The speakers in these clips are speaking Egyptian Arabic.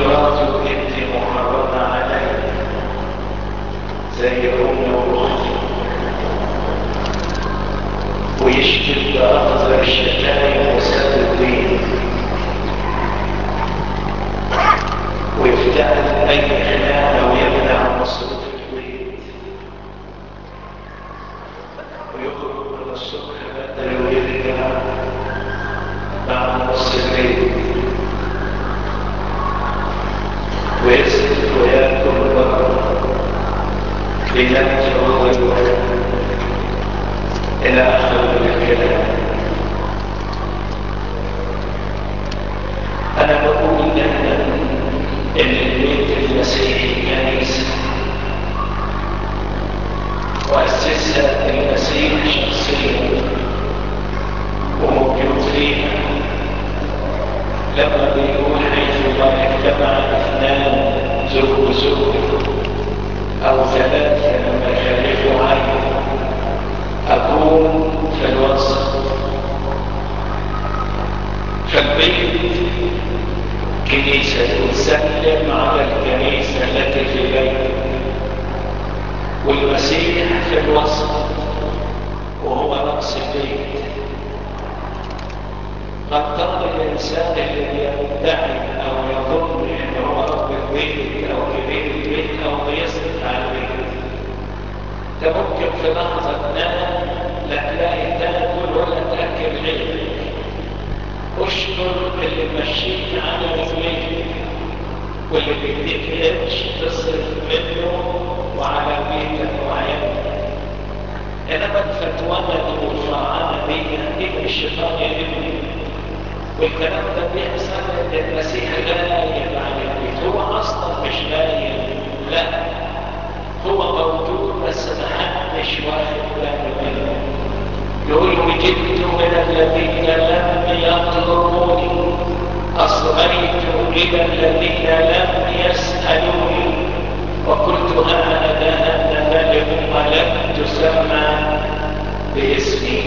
مراته انت محرمة علي زي امي واختي ويشتم بأخذ الشتايم وساد الدين ويفتعل أي خناقة ويمنع مصروف البيت ويخرج من الصبح بدري ويرجع بعد نص الليل ويسكت وياكل بره بينام في اوضه الى اخر الكلام انا بقول دايما ان البيت المسيحي كنيسه واسسها المسيح شخصيا وموجود فيها لما بيقول حيث ما اجتمع اثنان زوج وزوج او ثلاثه لما يخلفوا عين اكون في الوسط فالبيت كنيسه تسلم على الكنيسه التي في بيتك والمسيح في الوسط وهو رأس البيت قد قال الإنسان اللي يدعي أو يظن أنه هو رب البيت أو كبير البيت أو بيصرف على البيت ده ممكن في لحظة تنام لا تلاقي تاكل ولا تاكل غيرك اشكر اللي مشيك على رجليك واللي بيديك قرش تصرف منه وعلى بيتك وعيالك انما الفتوانه دي والفرعنه دي دي الشيطان يهمني والكلام ده بيحصل ان المسيح غايب عن البيت هو اصلا مش غايب لا هو موجود بس محدش واخد باله منه يقول وجدت من الذين لم يطلبوني أصغيت إلى الذين لم يسألوني وقلت أنا أنا ذلك ولم تسمى باسمي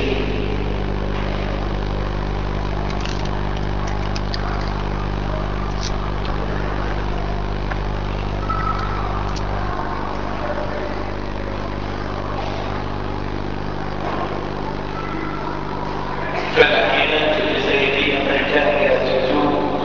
فالعينات اللي زي دي محتاجة تتوب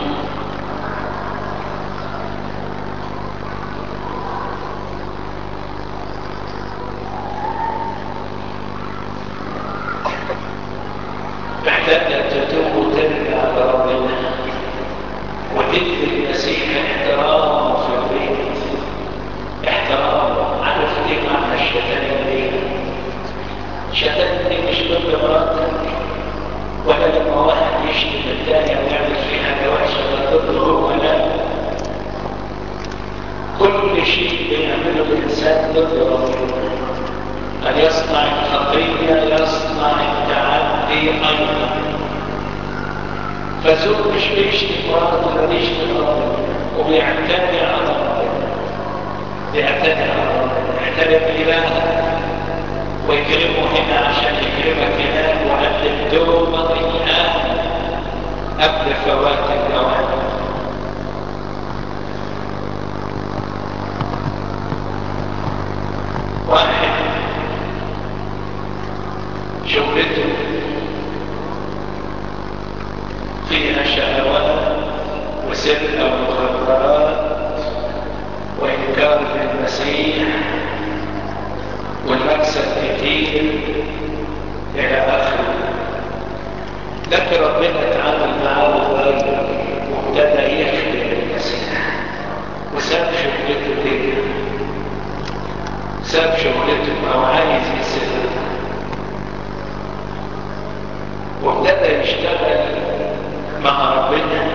محتاجة تتوب وترجع لربنا وتدي المسيح احترامه في البيت احترامه عارف ايه معنى الشتائم دي؟ الشتائم دي مش ضد مراتك ولا لما واحد يشتم الثاني ويعمل فيه حاجه وحشه ولا ضده هو لا كل شيء بيعمله الانسان ضد ربنا ان يصنع الخطيه يصنع التعدي ايضا فزوج مش بيشتم مراته ولا بيشتم ربنا وبيعتدي على ربنا بيعتدي على ربنا يحترم الهه ويكرمه هنا عشان يكرمك هناك وقدم توبة الآن قبل فوات الأوان واحد شغلته فيها شهوات وسرقة ومخدرات وإنكار للمسيح والمكسب كتير إلى آخره لكن ربنا تعامل معه وغير وابتدى يخدم المسيح وساب شغلته دي ساب شغلته أو عايز يسيبها وابتدى يشتغل مع ربنا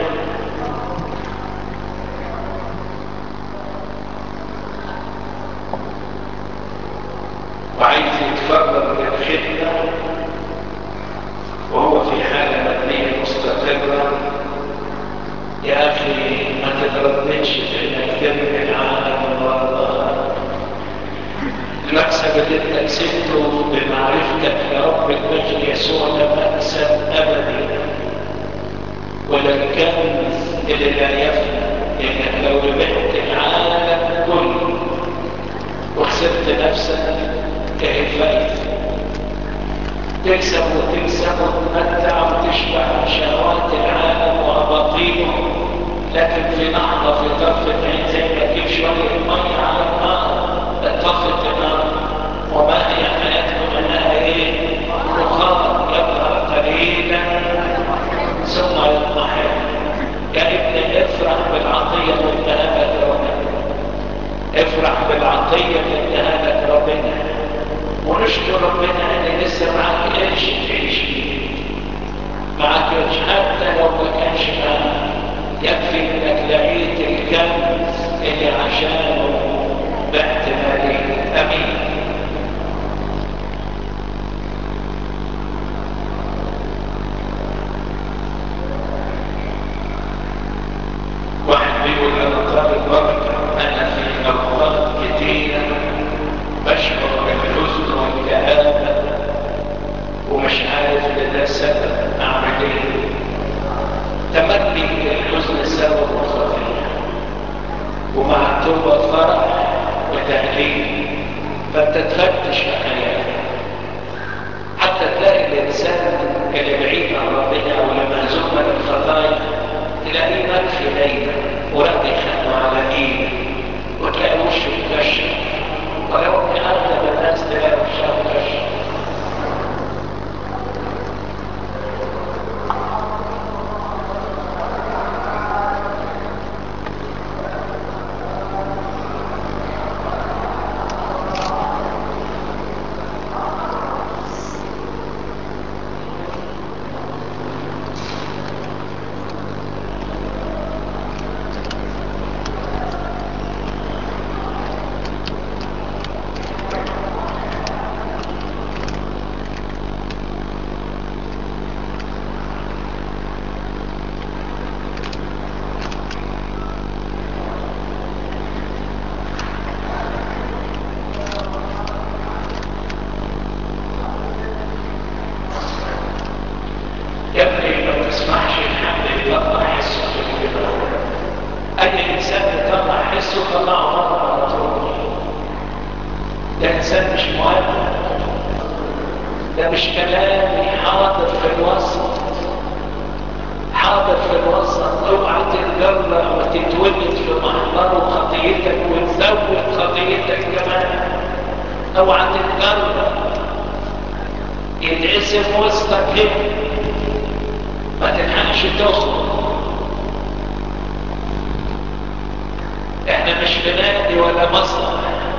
وعايز يتفرغ للخدمة وهو في حالة مادية مستقرة يا أخي ما تترددش في إنك تبني العالم والله المكسب اللي انت كسبته بمعرفتك لرب المجد يسوع ده مكسب أبدي ولا الكنز اللي لا يفنى انك لو ربحت العالم كله وخسرت نفسك كهفايت تكسب وتكسب وتمتع وتشبع من شهوات العالم واباطيله لكن في لحظه في طرفه عين زي ما تجيب شويه ميه على النار طفت النار وما هي حياتكم انها ايه؟ بخار يظهر قليلا ثم يضمحل يا ابني افرح بالعطيه اللي اداها لك ربنا افرح بالعطيه اللي اداها لك ربنا ونشكر ربنا ان لسه معاك قرش تعيش بيه معاك قرش حتى لو ما كانش معاك يكفي انك لقيت الكنز اللي عشانه بعت مالي امين واحد بيقول انا طالب بركه انا في اوقات كتيره بشعر بالحزن والكآبه ومش عارف لده سبب اعمل ايه تملي الحزن سبب خطير ومع التوبه فرح وتهليل فانت تفتش في حياتك حتى تلاقي الانسان اللي بعيد عن ربنا او اللي مهزوم من الخطايا تلاقيه مكفي دايما وراضي خدمه على ايده وتلاقي وشه مكشر ولو ان اغلب الناس تلاقي وشها مكشر يا ابني ما تسمحش لحد يطلع حسه في كده اي انسان يطلع حسه طلعه بره على طول ده انسان مش مؤدب ده مش كلامي حاضر في الوسط حاضر في الوسط اوعى تتجرأ وتتولد في محضره خطيتك وتزود خطيتك كمان اوعى تتجرأ يتقسم وسطك هنا ما تلحقش تخرج احنا مش في نادي ولا مصنع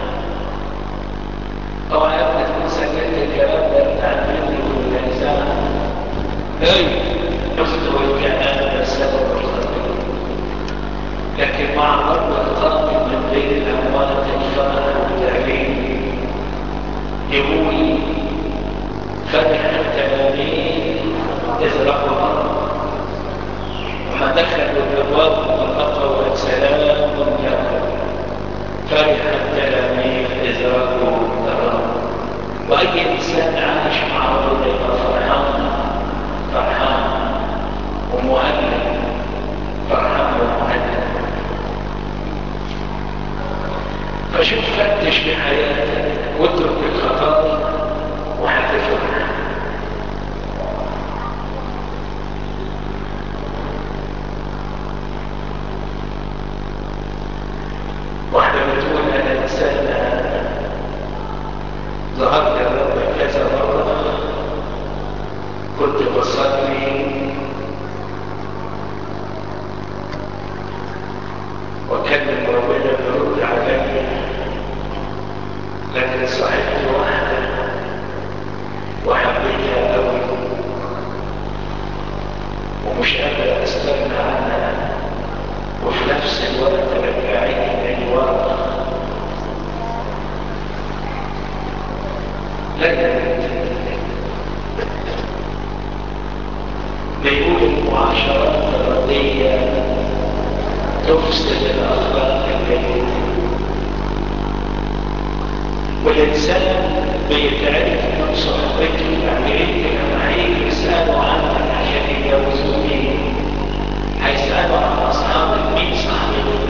اوعى يا ابني تكون سجلت الكلام ده بتاع الفيديو والاذاعه اي حزن والكآبة سبب الخطيئة لكن مع الرب القادم من بين الاموات الفرح والتأليم يقول فرح التلاميذ إذ رأوا الأرض وما دخلوا الأبواب وألقوا سلام لكم فرح التلاميذ إذ رأوا الأرض وأي إنسان عايش مع ربنا يبقى فرحان فرحان ومهلل فرحان ومهلل فشوف فتش في حياتك واترك الخطايا وهتفرح واحدة بتقول أنا إنسانة ظهرت الرب كذا مرة كنت بصلي وكلم ربنا بيرد عليا لكن صاحبت واحدة وحبيتها قوي ومش قادر استغنى عنها وفي نفس الوقت رجعتني للورا لكن بيقول المعاشرات الردية تفسد الأخلاق الجيدة والإنسان بيتعرف من صحبته يعني انت لما هيجي يسألوا عنك عشان يتجوزوا مين هيسألوا عن أصحابك مين صاحبك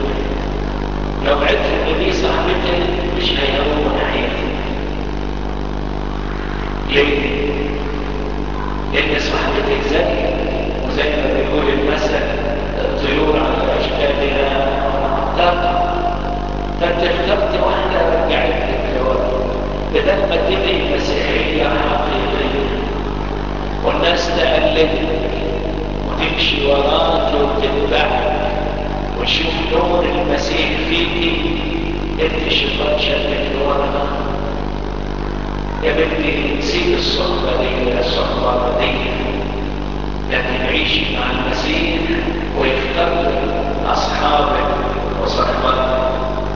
بدل ما تبقي مسيحية حقيقية والناس تقلدك وتمشي وراك وتتبعك وتشوف نور المسيح فيك انت شيطان شدك لورا يا بنتي سيب الصحبة دي الصحبة رديئة لكن عيشي مع المسيح ويختار لك أصحابك وصحباتك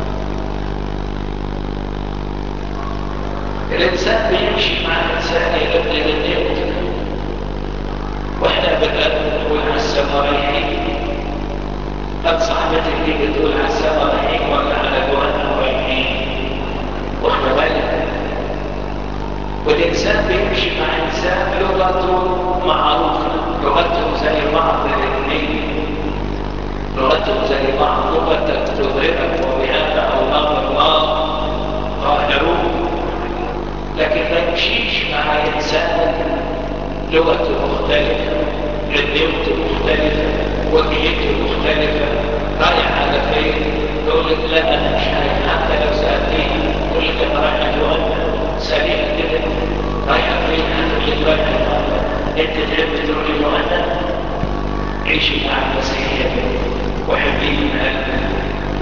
الإنسان بيمشي مع الإنسان يبدأ لليوم واحنا بدأنا نقول على السما رايحين قد صاحبتي دي بتقول على السما رايحين ولا على جوانا رايحين واحنا بالنا والإنسان بيمشي مع إنسان لغته معروفة لغتهم زي بعض الاثنين لغتهم زي بعض لغتك تظهرك وبهذا الله الله ظاهرون لكن ما يمشيش مع إنسان لغته مختلفة عديته مختلفة وجهته مختلفة رايح على فين يقول لك لا أنا مش عارف حتى لو سألتني يقول لك أنا رايح أتوقع سريع كده رايحة فين هتقول لك رايحة أنت تحب تروح لمؤمن عيشي مع المسيحية وحبيه من قلبك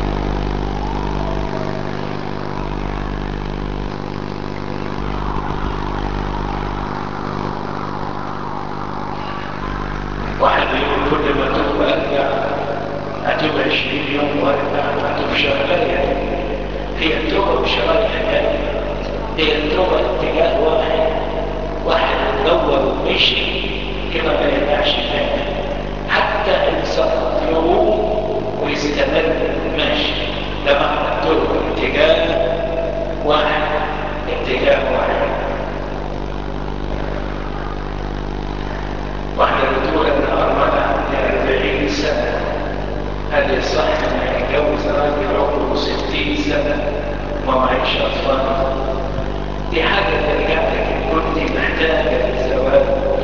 واحد يقول كل ما تبقى ارجع هتبقى 20 يوم وارجع هتبقى شغاله هي التوبه مش رايحه هي التوبه اتجاه واحد واحد دور ومشي كده ما يرجعش تاني حتى ان سقط يقوم ويستمر ماشي ده معنى التوبه اتجاه واحد اتجاه واحد واحدة بتقول ان ارملة عندها 40 سنة هل يصح ان يتجوز راجل عمره 60 سنة وما معيش اطفال دي حاجة ترجع لك ان كنت محتاجة للزواج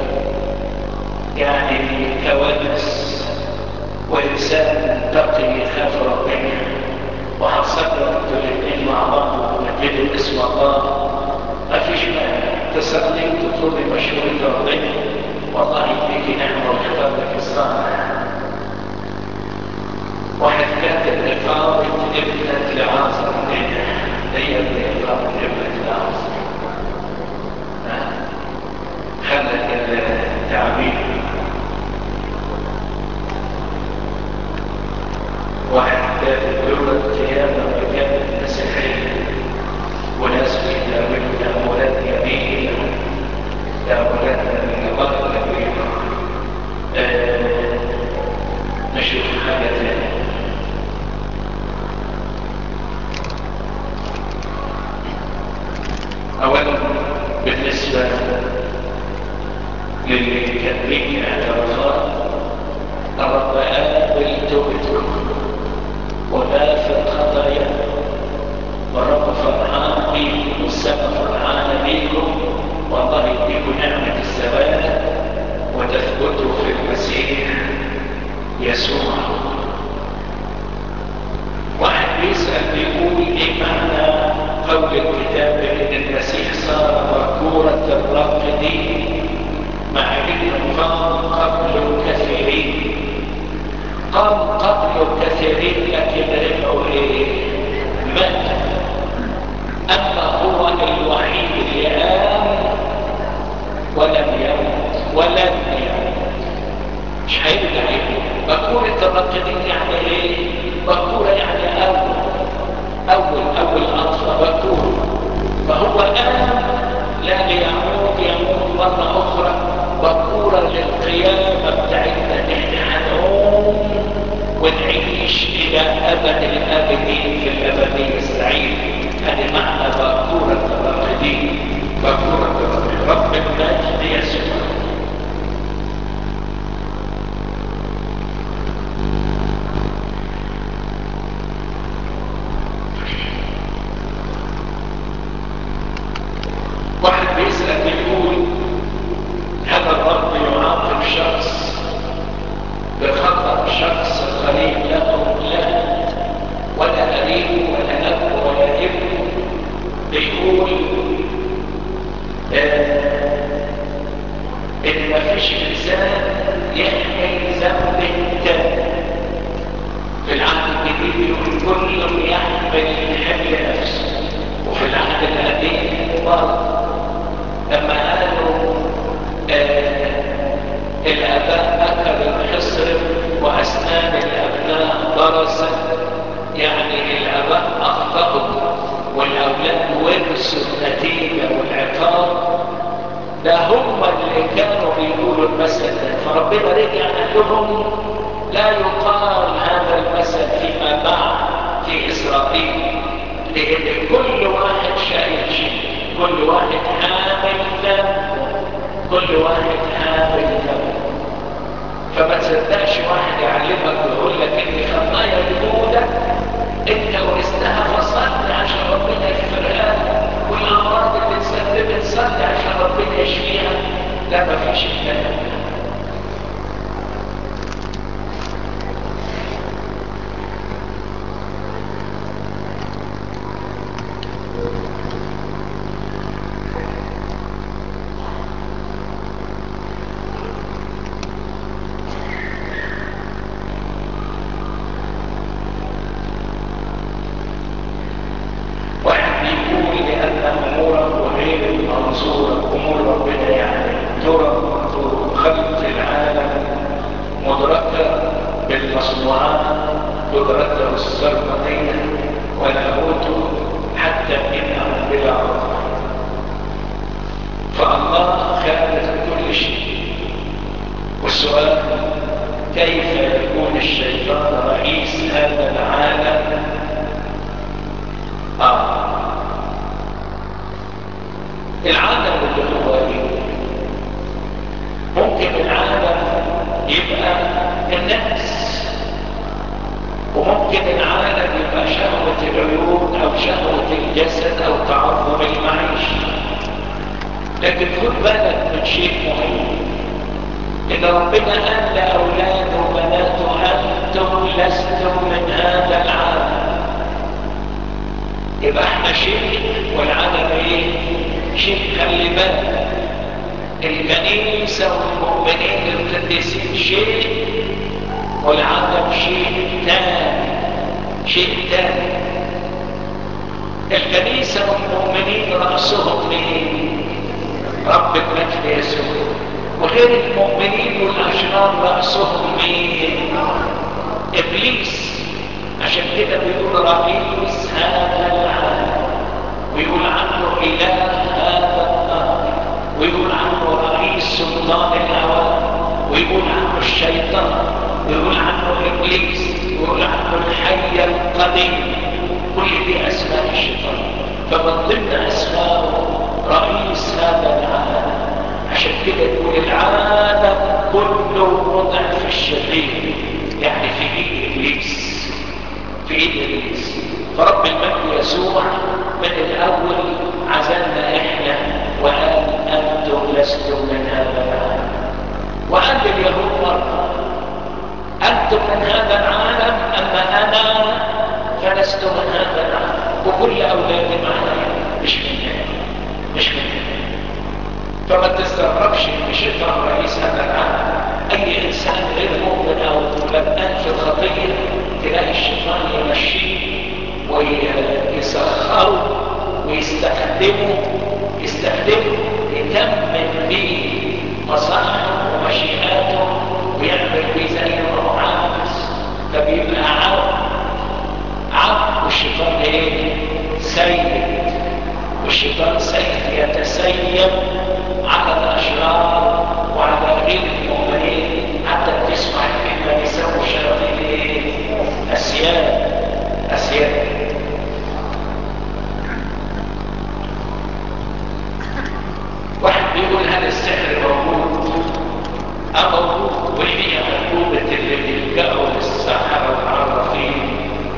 يعني كوانس وانسان تقي يخاف ربنا وهتصبر انتوا الاثنين مع بعض وتمجدوا اسم الله ما فيش مانع تصلي وتطلبي مشورة ربنا والله يديك نعمة ويختار لك الصالح واحد كاتب إقامة ابنة لعاصر نجح هي إقامة ابنة لعاصر خلت التعبير واحد كاتب يوم القيامة مكان المسيحية وناس بيتعملوا تأملات جميلة تأملات من الله كبيرة آه نشوف حاجة ثانية أولا بالنسبة للكاتبين اعترافات الرب قابل توبتكم وغافر خطاياكم والرب فرحان بيكم والسماء فرحانة بيكم والله يديكم نعمة الثبات وتثبتوا في المسيح يسوع واحد بيسأل بيقول ايه معنى قول الكتاب ان المسيح صار مذكورة الراقدين مع انه قام قبل كثيرين قام قبل كثيرين لكن رجعوا ايه مات اما هو الوحيد اللي قام ولم يمت ولم يمت مش هيرجع يموت بكورة الراقدين يعني ايه بكورة يعني اول اول اول اطفى بكورة فهو قام لا ليعود يموت مرة اخرى بكورة للقيامة بتاعتنا نحن هنقوم ونعيش الى ابد الابدين في الابدية السعيدة هذه معنى بكورة الراقدين بكورة الراقدين رب المجد يسوع واحد بيسأل بيقول هل الرب يعاقب شخص بخطأ شخص قريب له لا ولا قريب ولا أب ولا ابن بيقول كل يحمل حمل نفسه وفي العهد القديم برضه لما قالوا آه الاباء اكلوا الحصر واسنان الابناء ضرست يعني الاباء اخطاوا والاولاد ورثوا النتيجه والعقاب ده هم اللي كانوا بيقولوا المثل ده فربنا رجع قال لهم لا يقال هذا المثل فيما بعد في اسرائيل لان كل واحد شايل شيء كل واحد حامل ذنب كل واحد حامل ذنب فما تصدقش واحد يعلمك ويقول لك ان خطايا جهودك انت ورثتها فصلي عشان ربنا يغفرها لك والامراض اللي اتسببت صلي عشان ربنا يشفيها لا ما فيش الكلام ده واحد بيقول لأن أمورك غير المنظورة أمور ربنا يعني ترى خلق العالم مدركة بالمصنوعات قدرته السرمدية ولاهوته حتى إنه بلا عطاء فالله خالق كل شيء والسؤال كيف يكون الشيطان رئيس هذا العالم آه. العالم اللي هو ايه ممكن العالم يبقى النفس وممكن العالم يبقى شهوة العيون او شهوة الجسد او تعظم المعيشة لكن خد بالك من شيء مهم ان ربنا قال لاولاد وبناته انتم لستم من هذا العالم يبقى احنا شيء والعالم ايه شيء خلي بالك الكنيسة والمؤمنين القديسين شيء والعالم شيء تاني شيء تاني الكنيسة والمؤمنين رأسهم مين رب المجد يسوع وغير المؤمنين والأشرار رأسهم مين إبليس عشان كده بيقول رئيس هذا العالم ويقول عنه إله هذا النار ويقول عنه رئيس سلطان الهواء ويقول عنه الشيطان ويقول عنه إبليس ويقول عنه الحي القديم كل دي أسماء الشيطان فمن ضمن أسماءه رئيس هذا العالم عشان كده يقول العالم كله وضع في الشرير يعني في ايد ابليس في ايد ابليس فرب المجد يسوع من الاول عزلنا احنا وقال انتم لستم من هذا العالم وقال لليهود مره انتم من هذا العالم اما انا فلست من هذا العالم وكل اولادي معايا مش من مش من فما تستغربش ان الشيطان رئيس هذا العالم اي انسان غير مؤمن او لبان في الخطيه تلاقي الشيطان يمشيه ويسخره ويستخدمه يستخدمه يتمم به مصالحه ومشيئاته ويعمل به زي ما هو عاوز فبيبقى عبد عبد والشيطان ايه سيد والشيطان سيد يتسيب على الاشرار وعلى غير المؤمنين حتى تسمع كلمه يسموا الشياطين ايه اسياد اسياد واحد بيقول هذا السحر موجود اه موجود وهي عقوبة اللي بيلجأوا للسحرة والعرافين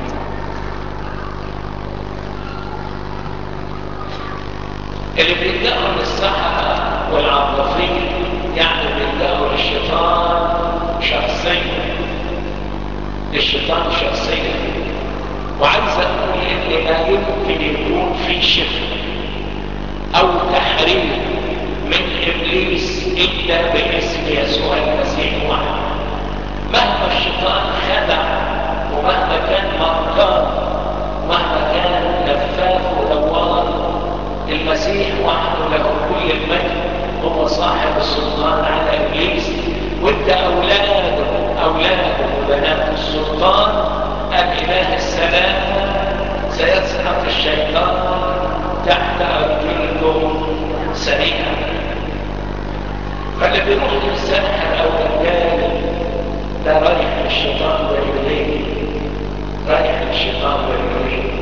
اللي بيلجأوا للسحرة والعرافين يعني بيلجأوا للشيطان شخصيا للشيطان شخصيا وعايز اقول ان لا يمكن يكون في شفاء او تحريم من ابليس الا باسم يسوع المسيح وحده مهما الشيطان خدع مهما كان مكار مهما كان لفاف ودوار المسيح وحده له كل المجد هو صاحب السلطان على ابليس وانت اولاده اولاده وبنات السلطان الاله السلام سيسحق الشيطان تحت ارجلكم سريعا فاللي بيروح للساحر او الجاهل ده رايح للشيطان ورجليه رايح للشيطان ورجليه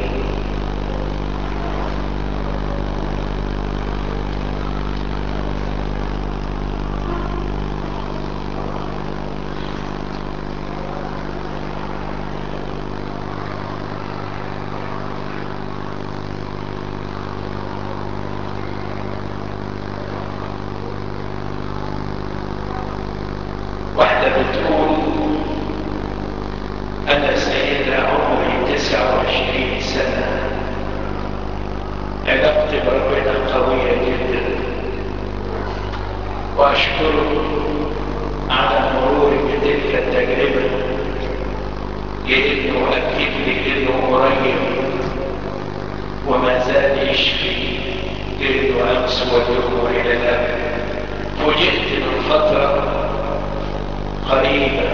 واحدة بتقول أنا سيدة عمري تسعة وعشرين سنة علاقتي بربنا قوية جدا وأشكره على مروري بتلك التجربة لأنه أكد لي إنه قريب وما زال يشفي لأنه أمس واليوم إلى الأبد فوجئت من فترة قريبة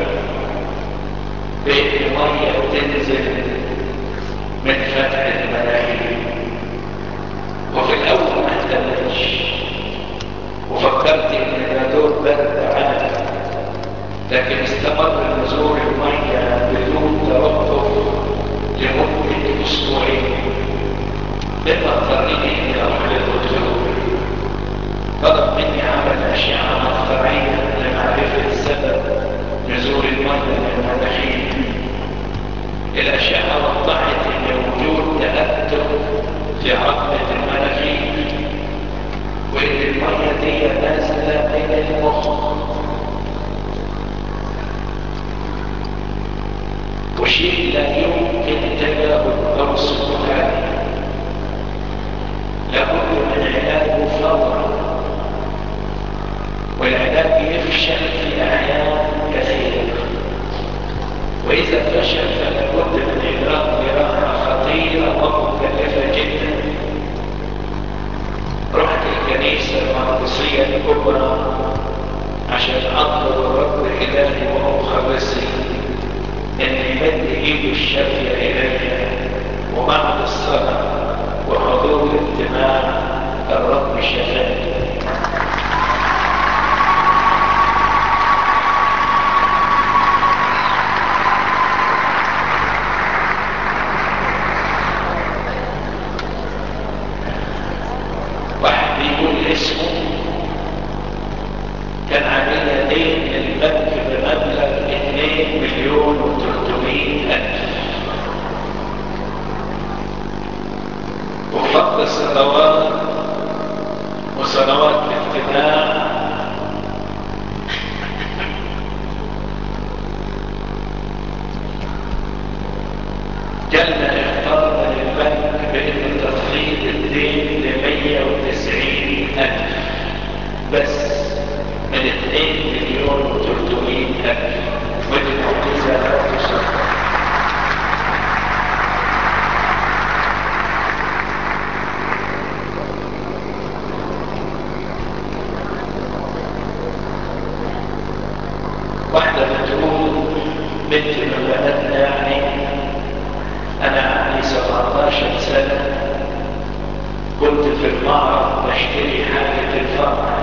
بين مية تنزل من فتح المناهل وفي الأول ما اهتمتش وفكرت إن ده دور برد عام لكن استمر نزول المية بدون توقف لمدة أسبوعين مما اضطرني إني أروح للدكتور طلب مني عمل أشعة مقطعية لمعرفة سبب نزول المية من المناخير الأشعة وضحت أن وجود تأثر في عظمة المناخير وأن المية دي نازلة من المخ وشيء لا يمكن تجاهل أو السكوت عليه لابد من علاجه فورا والعلاج يفشل في أحيان كثيرة وإذا فشل فلا بد من إجراء جراحة خطيرة ومكلفة جدا رحت الكنيسة المقدسية الكبرى عشان أطلب الرب إلهي ومخلصي أن يمد إيده الشافية إليها وبعد الصلاة وحضور الاجتماع الرب شفاني واحد بيقول اسمه كان علينا دين للبنك بمبلغ 2 مليون و300 ألف وفضل الصلوات وصلوات الاجتماع جلنا اختارنا للبنك بأن تخفيض الدين ل 190 ألف بس من 2 مليون و300 ألف ودي معجزة لا تصدق واحدة بتقول بنت من بناتنا يعني أنا عندي 17 سنة كنت في المعرض بشتري حاجة الفرح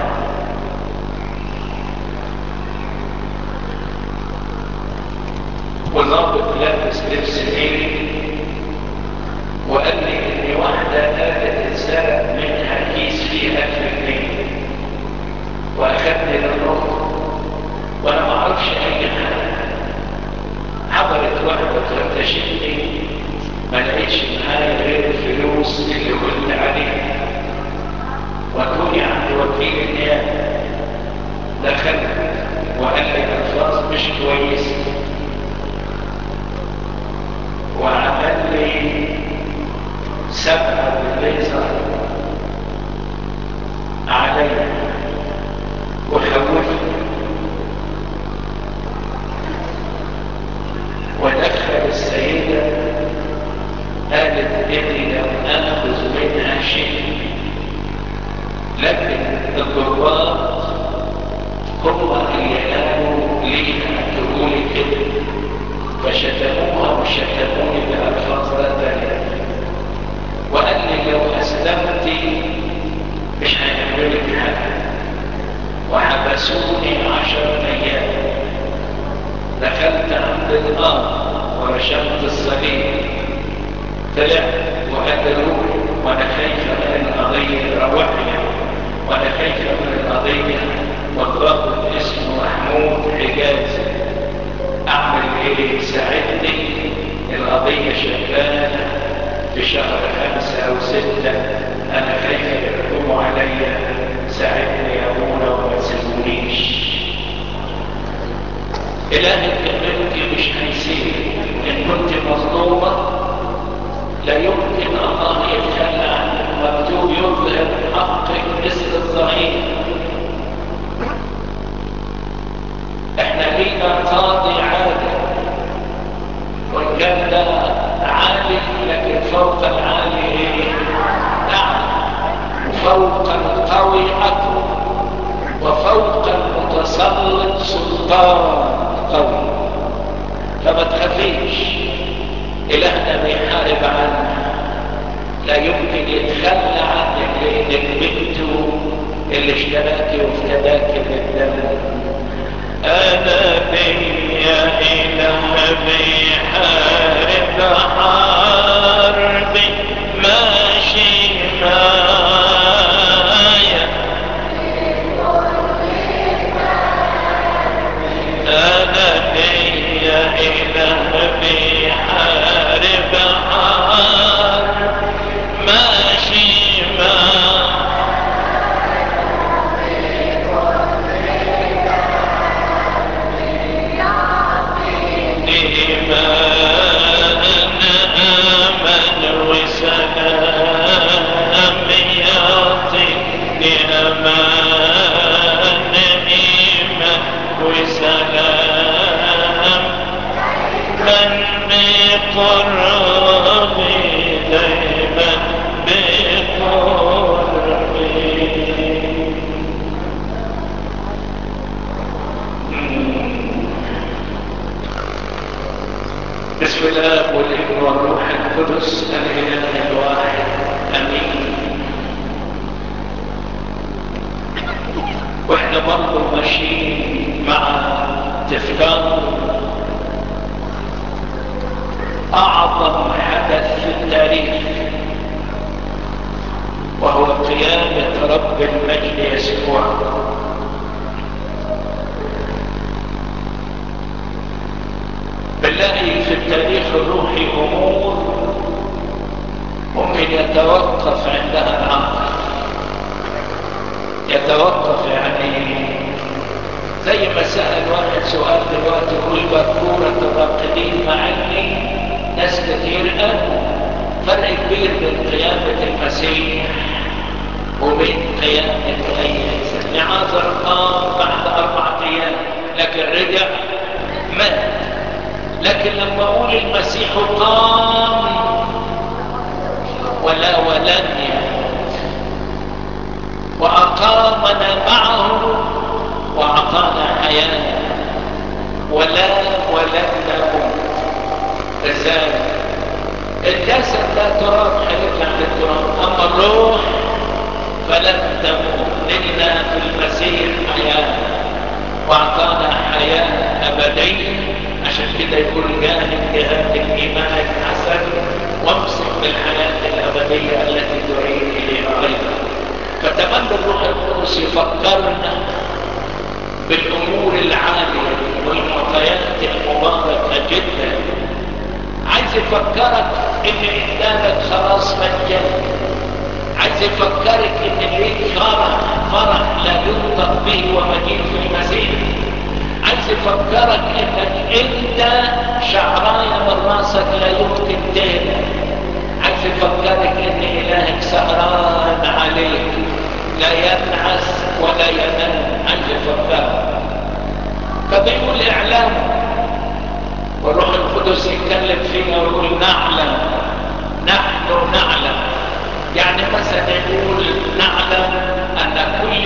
وظابط لابس لبس نيلي وقال لي إن واحدة قالت اتسرق منها كيس فيه ألف جنيه وأخدني للنقطة وأنا ما أعرفش أي حاجة حضرت واحدة فتشتني ما لقيتش معايا غير الفلوس اللي قلت عليها وكوني عند وكيل النيابة دخلت وقال لي الألفاظ مش كويسة وعمل لي سبعة بالليزر علي وخوفني ودخل السيد الضباط هم اللي قالوا ليها تقولي كده فشتموها وشتموني بألفاظ لا تليق وقال لي لو أسلمتي مش هيعملك حاجة وحبسوني عشر أيام دخلت عند الأرض ورشمت الصليب طلعت وقتلوني وأنا خايفة من القضية روحني وأنا خايفة من القضية والضابط اسمه محمود حجازي أعمل إيه ساعدني القضية شغالة في شهر خمسة أو ستة أنا خايفة يحكموا عليا ساعدني يا أبونا وما تسيبونيش إلهي كلمتي مش هيسيبك إن كنت مظلومة لا يمكن الله يتخلى عنك مكتوب يظهر حقك مثل الظهير احنا لينا قاضي عادل وان كان ده عالي لكن فوق العالي ايه اعلى وفوق القوي اقوى وفوق المتسلط سلطان قوي فما تخافيش الهنا بيحارب عنك لا يمكن يتخلى عنك لانك بنته اللي اشتراكي وافتداكي بالدم انا بيا اله بيحارب حربي ماشي معايا انا بيا اله بيحارب حرب ماشي معايا إيمان أمن وسلام يعطيني أمان إيمان وسلام من بقربي دايما بقربي بسم الله والابن والروح القدس الاله الواحد امين واحنا برضه ماشيين مع تذكار اعظم حدث في التاريخ وهو قيامه رب المجد يسوع بنلاقي في التاريخ الروحي امور ممكن يتوقف عندها العقل يتوقف يعني زي ما سأل واحد سؤال دلوقتي يقول بكورة الراقدين مع اني ناس كتير قالوا فرق كبير بين قيامة المسيح وبين قيامة أي إنسان لعازر قام بعد أربعة أيام لكن رجع مات لكن لما اقول المسيح قام ولا ولن يموت واقامنا معه واعطانا حياه ولا ولن نموت رساله الجسد لا تراب هيرجع للتراب اما الروح فلن تموت لنا في المسيح حياه واعطانا حياه ابديه عشان كده يقول جاهد جهاد الايمان الحسن وامسك بالحياه الابديه التي تعين اليها ايضا فتمنى الروح القدس يفكرنا بالامور العاليه والمعطيات المباركه جدا عايز يفكرك ان قدامك خلاص مجاني عايز يفكرك ان ليك فرح فرح لا ينطق به ومجيد في المسيح عايز يفكرك انك انت شعراية من راسك لا يمكن تهدى عايز يفكرك ان الهك سهران عليك لا ينعس ولا ينام عايز يفكرك فبيقول اعلام والروح القدس يتكلم فينا ويقول نعلم نحن نعلم يعني مثلا يقول نعلم ان كل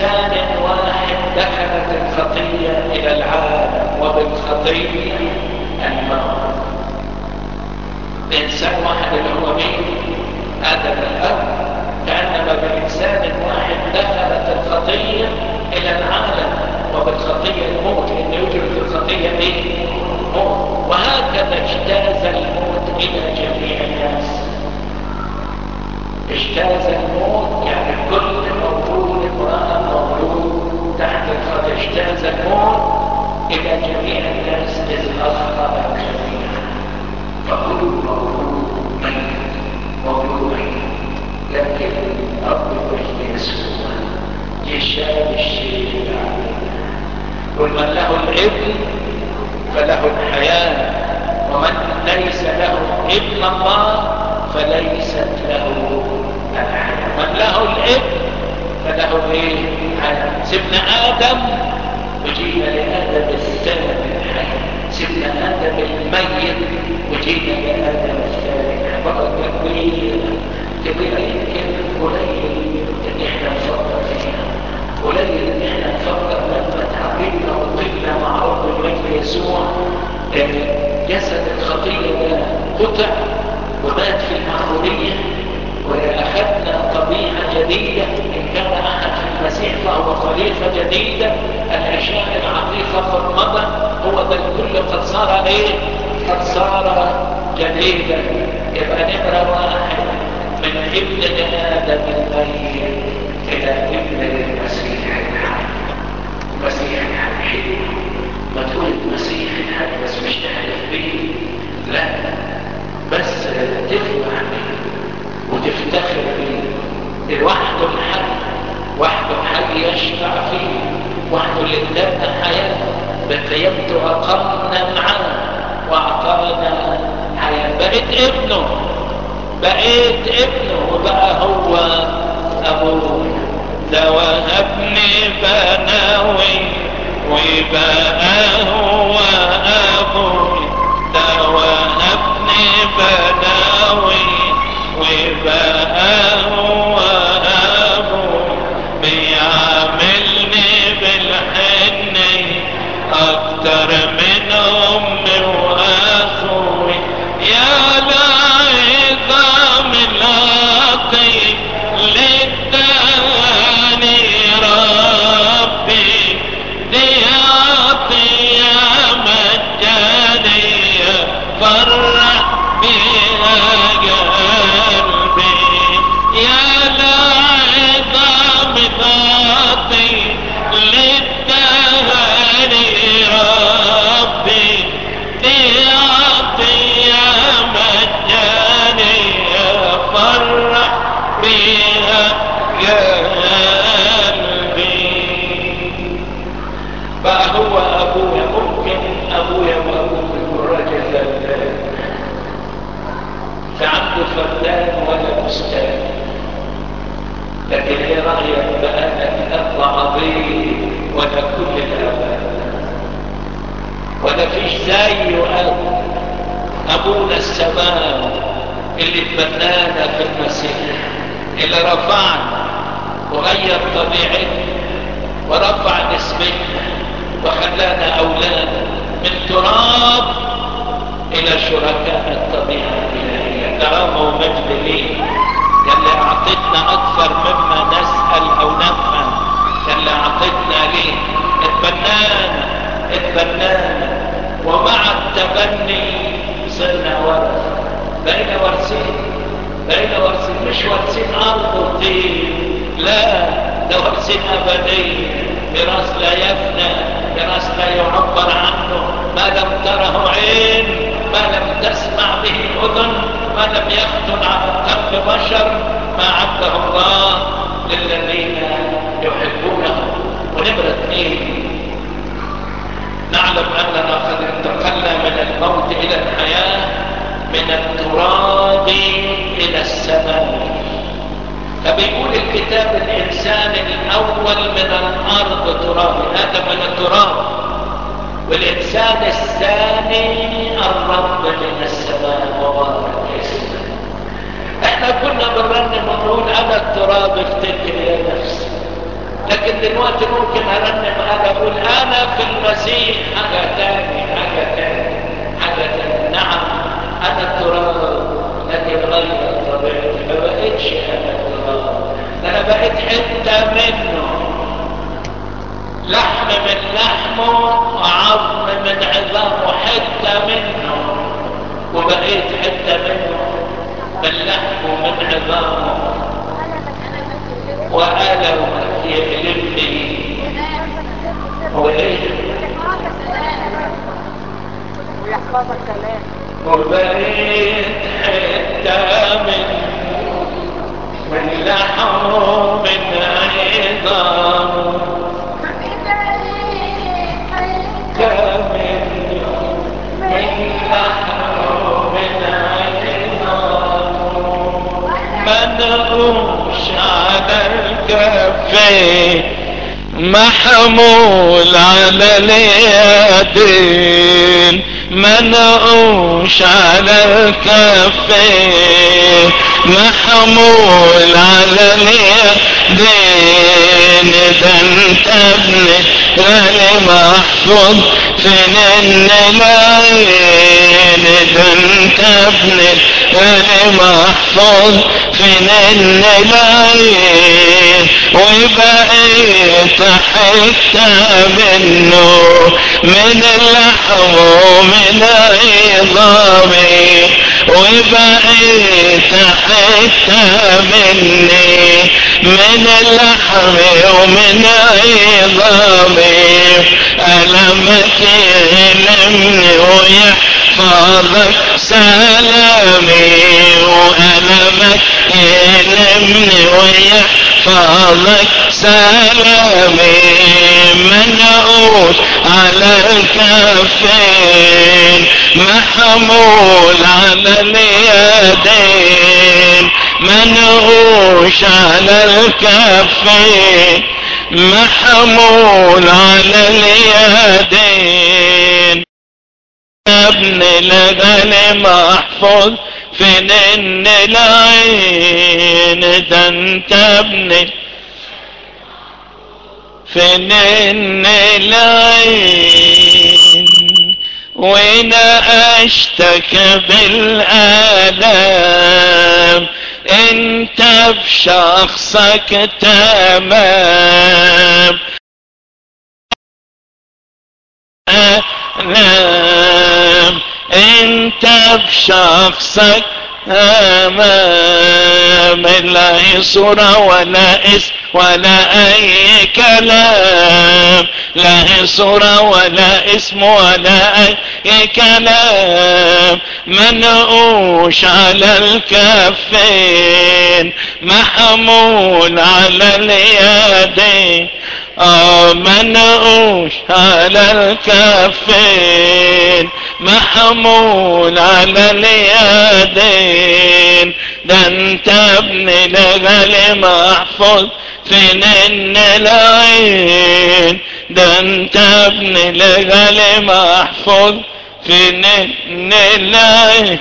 بإنسان واحد دخلت الخطية إلى العالم وبالخطية الموت بإنسان واحد اللي هو مين؟ آدم الأب كأنما بإنسان واحد دخلت الخطية إلى العالم وبالخطية الموت لأن يوجد في الخطية إيه؟ موت وهكذا اجتاز الموت إلى جميع الناس اجتاز الموت يعني كل مولود امرأة مولود تحت الخط اجتاز الموت إلى جميع الناس إذ أخطأ الجميع فكل مولود ميت مولود ميت لكن رب المجد يسوع يشاء الشيء علينا ومن له الابن فله الحياة ومن ليس له ابن الله فليست له الحياة من له الابن فله ايه الحياة سيبنا آدم وجينا لآدم الثاني الحياة سيبنا آدم الميت وجينا لآدم الثاني بقى كبيرة كبيرة يمكن قليل ان احنا نفكر فيها قليل ان احنا نفكر لما تعبنا وطلنا مع رب المجد يسوع جسد الخطية ده قطع ومات في المعمودية وأخذنا طبيعة جديدة إن كان أحد في المسيح فهو خليفة جديدة الأشياء العتيقة قد مضى هو ده الكل قد صار إيه؟ قد صار جديدا يبقى نمرة واحد من ابن آدم الميت إلى ابن المسيح الحي المسيح الحي ما تقول المسيح الحي بس مش تعرف بيه لا بس تفرح بيه وتفتخر بيه لوحده الحي وحده الحي يشفع فيه وحده اللي ادانا حياة بقيمته أقمنا معاه وأعطانا حياة بقيت ابنه بقيت ابنه وبقى هو أبوه ده وهبني بناوي وبقى هو أبوي ده وهبني بناوي وبقى هو أبوي بيعاملني بالحني أكتر من أمي وأخوي يا العظام العقيم للداني ربي دي عطية مجانية فرح بها قلبي يا العظام العقيم للداني ربي دي عطية مجانية فرح بها قلبي بقى هو ابويا ممكن ابويا وابوك يكون راجل فردان فعنده فردان ولا بستان لكن ايه رايك بقى انك اب عظيم ولا كل الاباء ولا فيش زيه اب ابونا السماء اللي اتبنانا في المسيح اللي رفعنا وغير طبيعتنا ورفع نسبتنا وخلانا أولاد من تراب إلى شركاء الطبيعة الإلهية كرامة ومجد ليه يلي أعطتنا أكثر مما نسأل أو نفهم يلي أعطتنا ليه اتبنانا اتبنانا ومع التبني صرنا ورث بقينا وارثين بقينا وارثين مش وارثين أرض وطين لا ده وارثين أبدية ميراث لا يفنى ميراث لا يعبر عنه ما لم تره عين ما لم تسمع به أذن ما لم يخطر على قلب بشر ما عده الله للذين يحبونه ونمرة اثنين نعلم أننا قد انتقلنا من الموت إلى الحياة من التراب إلى السماء فبيقول الكتاب الإنسان الأول من الأرض تراب آدم من التراب والإنسان الثاني الرب من السماء مبارك اسمه احنا كنا بنرنم ونقول أنا التراب افتكر يا نفسي لكن دلوقتي ممكن ارنم حاجة اقول انا في المسيح حاجة تاني حاجة تاني حاجة تاني نعم انا التراب لكن غير طبيعتي ما بقتش انا التراب انا بقيت حتة منه لحم من لحمه عظم من عظامه حتة منه وبقيت حتة منه من لحمه ومن عظامه وألمك يقلبني وإيه ويحفظك كلام وبقيت حتة من من لحمه من عظامه كامل من لحمه من عظامه منقوش على الكفين محمول على اليدين منقوش على الكفين محمول على اليدين ده انت ابني غالي محفوظ فين النلاين ده انت ابني غالي محفوظ فين النلاين وبقيت حتة منه من اللحم ومن عظامي وبقيت حتة مني من اللحم ومن عظامي ألمك يلمني ويحفظك سلامي وألمك يلمني ويحفظك سلامي منقوش على الكفين محمول على اليدين منقوش على الكفين محمول على اليدين ابن الغل محفوظ فين العين ده انت ابن فين العين وين اشتكى بالالام انت بشخصك تمام ألام انت بشخصك امام لا هي صورة ولا اسم ولا اي كلام لا هي صورة ولا اسم ولا اي كلام منقوش على الكفين محمول على اليدين آه منقوش على الكفين محمول على اليدين ده انت ابن الغالي محفوظ فين العين ده انت ابن الغالي محفوظ فين العين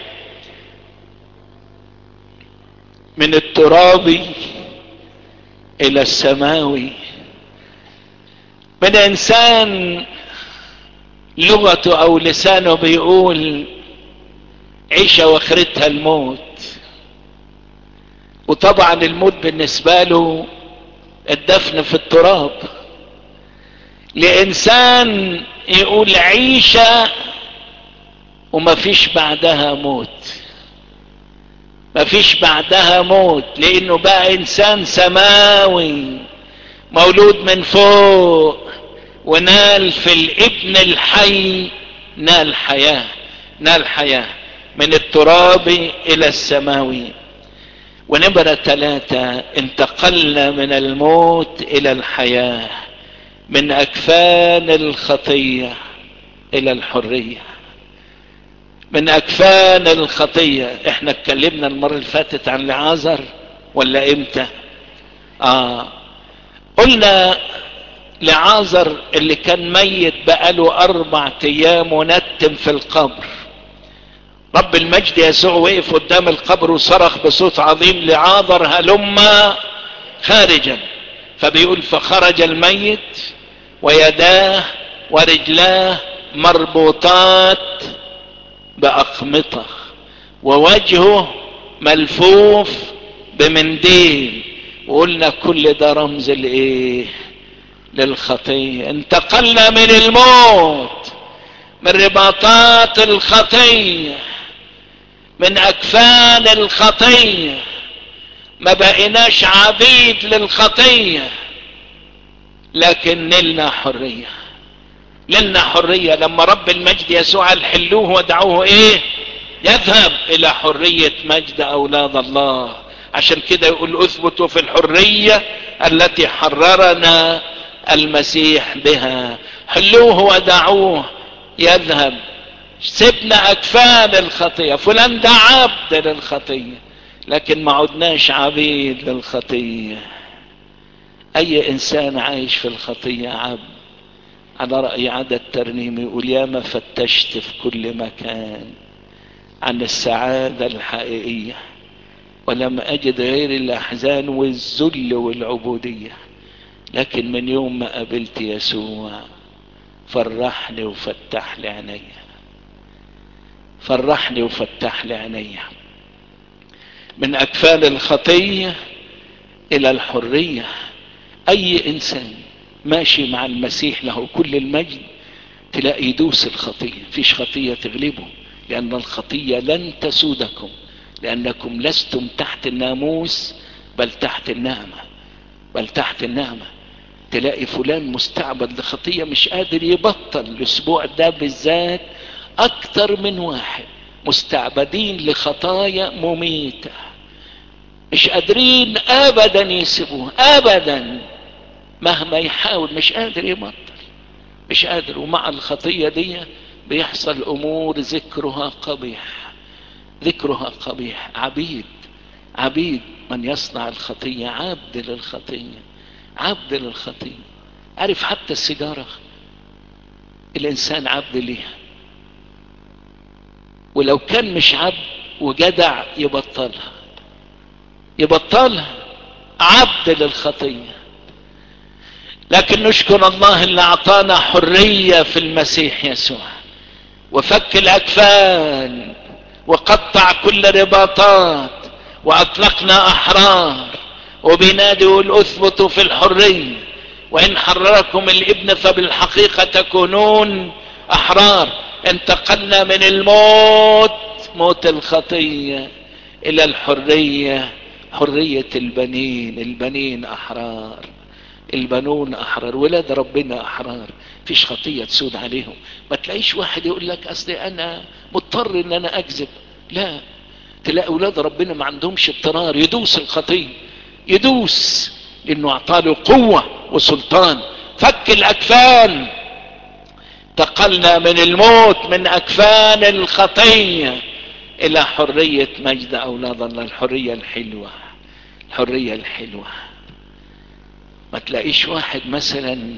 من الترابي الى السماوي من انسان لغته او لسانه بيقول عيشة واخرتها الموت وطبعا الموت بالنسبة له الدفن في التراب لانسان يقول عيشة وما فيش بعدها موت ما فيش بعدها موت لانه بقى انسان سماوي مولود من فوق ونال في الابن الحي نال حياة نال حياة من التراب الى السماوي ونمرة ثلاثة انتقلنا من الموت الى الحياة من اكفان الخطية الى الحرية من اكفان الخطية احنا اتكلمنا المرة اللي فاتت عن لعازر ولا امتى اه قلنا لعازر اللي كان ميت بقاله اربع ايام ونتم في القبر رب المجد يسوع وقف قدام القبر وصرخ بصوت عظيم لعازر هلم خارجا فبيقول فخرج الميت ويداه ورجلاه مربوطات بأقمطة ووجهه ملفوف بمنديل وقلنا كل ده رمز لايه للخطية انتقلنا من الموت من رباطات الخطية من اكفان الخطية ما بقيناش عبيد للخطية لكن نلنا حرية نلنا حرية لما رب المجد يسوع الحلوه ودعوه ايه يذهب الى حرية مجد اولاد الله عشان كده يقول اثبتوا في الحرية التي حررنا المسيح بها حلوه ودعوه يذهب سيبنا اكفان الخطية فلان ده عبد للخطية لكن ما عدناش عبيد للخطية اي انسان عايش في الخطية عبد على رأي عدد ترنيم يقول يا ما فتشت في كل مكان عن السعادة الحقيقية ولم أجد غير الأحزان والذل والعبودية لكن من يوم ما قابلت يسوع فرحني وفتح لي عينيا فرحني وفتح لي عينيا من أكفال الخطية إلى الحرية أي إنسان ماشي مع المسيح له كل المجد تلاقي يدوس الخطية فيش خطية تغلبه لأن الخطية لن تسودكم لأنكم لستم تحت الناموس بل تحت النعمة بل تحت النعمة تلاقي فلان مستعبد لخطية مش قادر يبطل الأسبوع ده بالذات أكتر من واحد مستعبدين لخطايا مميتة مش قادرين أبدا يسيبوها أبدا مهما يحاول مش قادر يبطل مش قادر ومع الخطية دي بيحصل امور ذكرها قبيح ذكرها قبيح عبيد عبيد من يصنع الخطية عبد للخطية عبد للخطية عارف حتى السيجارة الانسان عبد ليها ولو كان مش عبد وجدع يبطلها يبطلها عبد للخطيه لكن نشكر الله اللي اعطانا حرية في المسيح يسوع وفك الاكفان وقطع كل رباطات واطلقنا احرار وبينادي يقول اثبتوا في الحرية وان حرركم الابن فبالحقيقة تكونون احرار انتقلنا من الموت موت الخطية الى الحرية حرية البنين البنين احرار البنون احرار ولاد ربنا احرار فيش خطية تسود عليهم ما تلاقيش واحد يقول لك اصل انا مضطر ان انا اكذب لا تلاقي اولاد ربنا ما عندهمش اضطرار يدوس الخطية يدوس لانه اعطاله قوة وسلطان فك الاكفان انتقلنا من الموت من اكفان الخطية الى حرية مجد اولاد الله الحرية الحلوة الحرية الحلوة ما تلاقيش واحد مثلا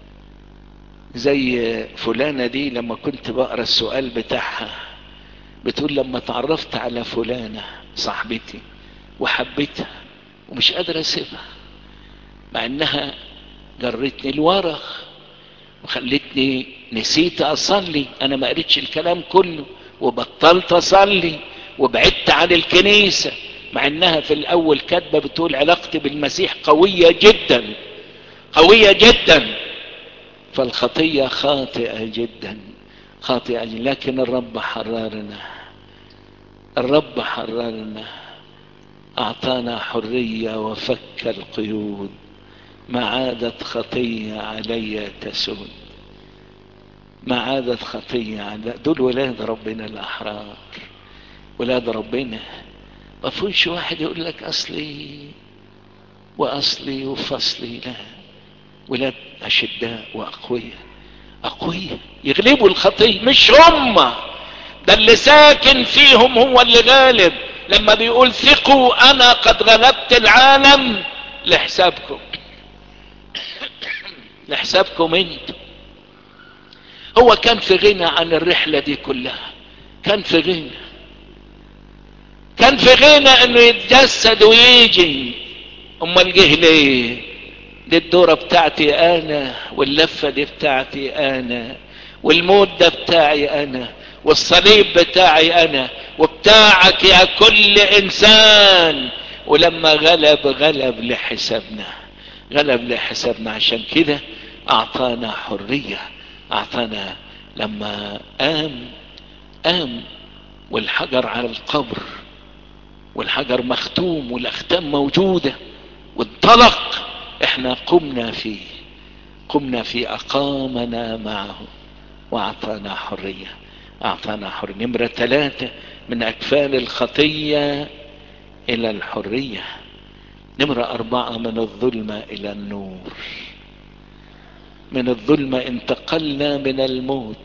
زي فلانة دي لما كنت بقرا السؤال بتاعها بتقول لما تعرفت على فلانة صاحبتي وحبيتها ومش قادر اسيبها مع انها جرتني الورق وخلتني نسيت اصلي انا ما قريتش الكلام كله وبطلت اصلي وبعدت عن الكنيسة مع انها في الاول كاتبة بتقول علاقتي بالمسيح قوية جدا قوية جدا فالخطية خاطئة جدا خاطئة جدا لكن الرب حررنا الرب حررنا اعطانا حرية وفك القيود ما عادت خطية علي تسود ما عادت خطية على دول ولاد ربنا الاحرار ولاد ربنا ما فيش واحد يقول لك اصلي واصلي وفصلي لا ولاد اشداء واقوياء اقوياء يغلبوا الخطيه مش هم ده اللي ساكن فيهم هو اللي غالب لما بيقول ثقوا انا قد غلبت العالم لحسابكم لحسابكم انتم هو كان في غنى عن الرحلة دي كلها كان في غنى كان في غنى انه يتجسد ويجي امال جه ليه دي الدورة بتاعتي انا واللفة دي بتاعتي انا والموت ده بتاعي انا والصليب بتاعي انا وبتاعك يا كل انسان ولما غلب غلب لحسابنا غلب لحسابنا عشان كده اعطانا حرية اعطانا لما قام قام والحجر على القبر والحجر مختوم والاختام موجودة وانطلق احنا قمنا فيه قمنا في اقامنا معه واعطانا حرية اعطانا حرية نمرة ثلاثة من اكفال الخطية الى الحرية نمرة اربعة من الظلمة الى النور من الظلمة انتقلنا من الموت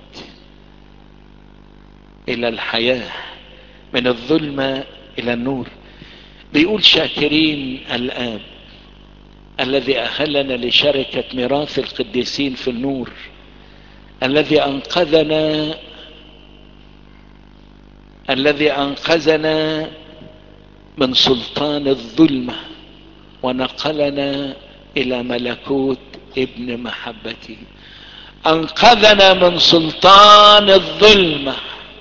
الى الحياة من الظلمة الى النور بيقول شاكرين الاب الذي اهلنا لشركة ميراث القديسين في النور الذي انقذنا الذي انقذنا من سلطان الظلمة ونقلنا الى ملكوت ابن محبته انقذنا من سلطان الظلمة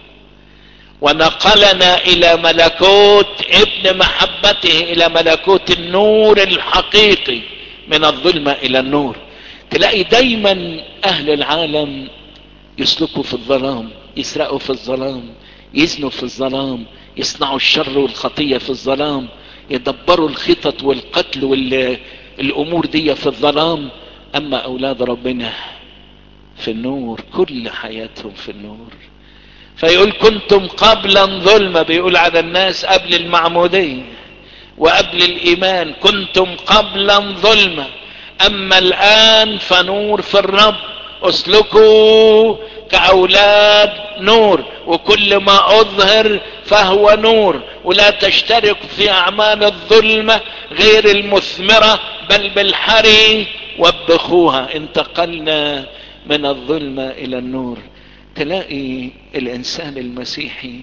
ونقلنا الى ملكوت ابن محبته الى ملكوت النور الحقيقي من الظلمة الى النور تلاقي دايما اهل العالم يسلكوا في الظلام يسرقوا في الظلام يزنوا في الظلام يصنعوا الشر والخطية في الظلام يدبروا الخطط والقتل والامور دي في الظلام اما اولاد ربنا في النور كل حياتهم في النور فيقول كنتم قبلا ظلمة بيقول على الناس قبل المعمودية وقبل الايمان كنتم قبلا ظلمة اما الان فنور في الرب اسلكوا كاولاد نور وكل ما اظهر فهو نور ولا تشترك في اعمال الظلمة غير المثمرة بل بالحري وبخوها انتقلنا من الظلمة الى النور تلاقي الانسان المسيحي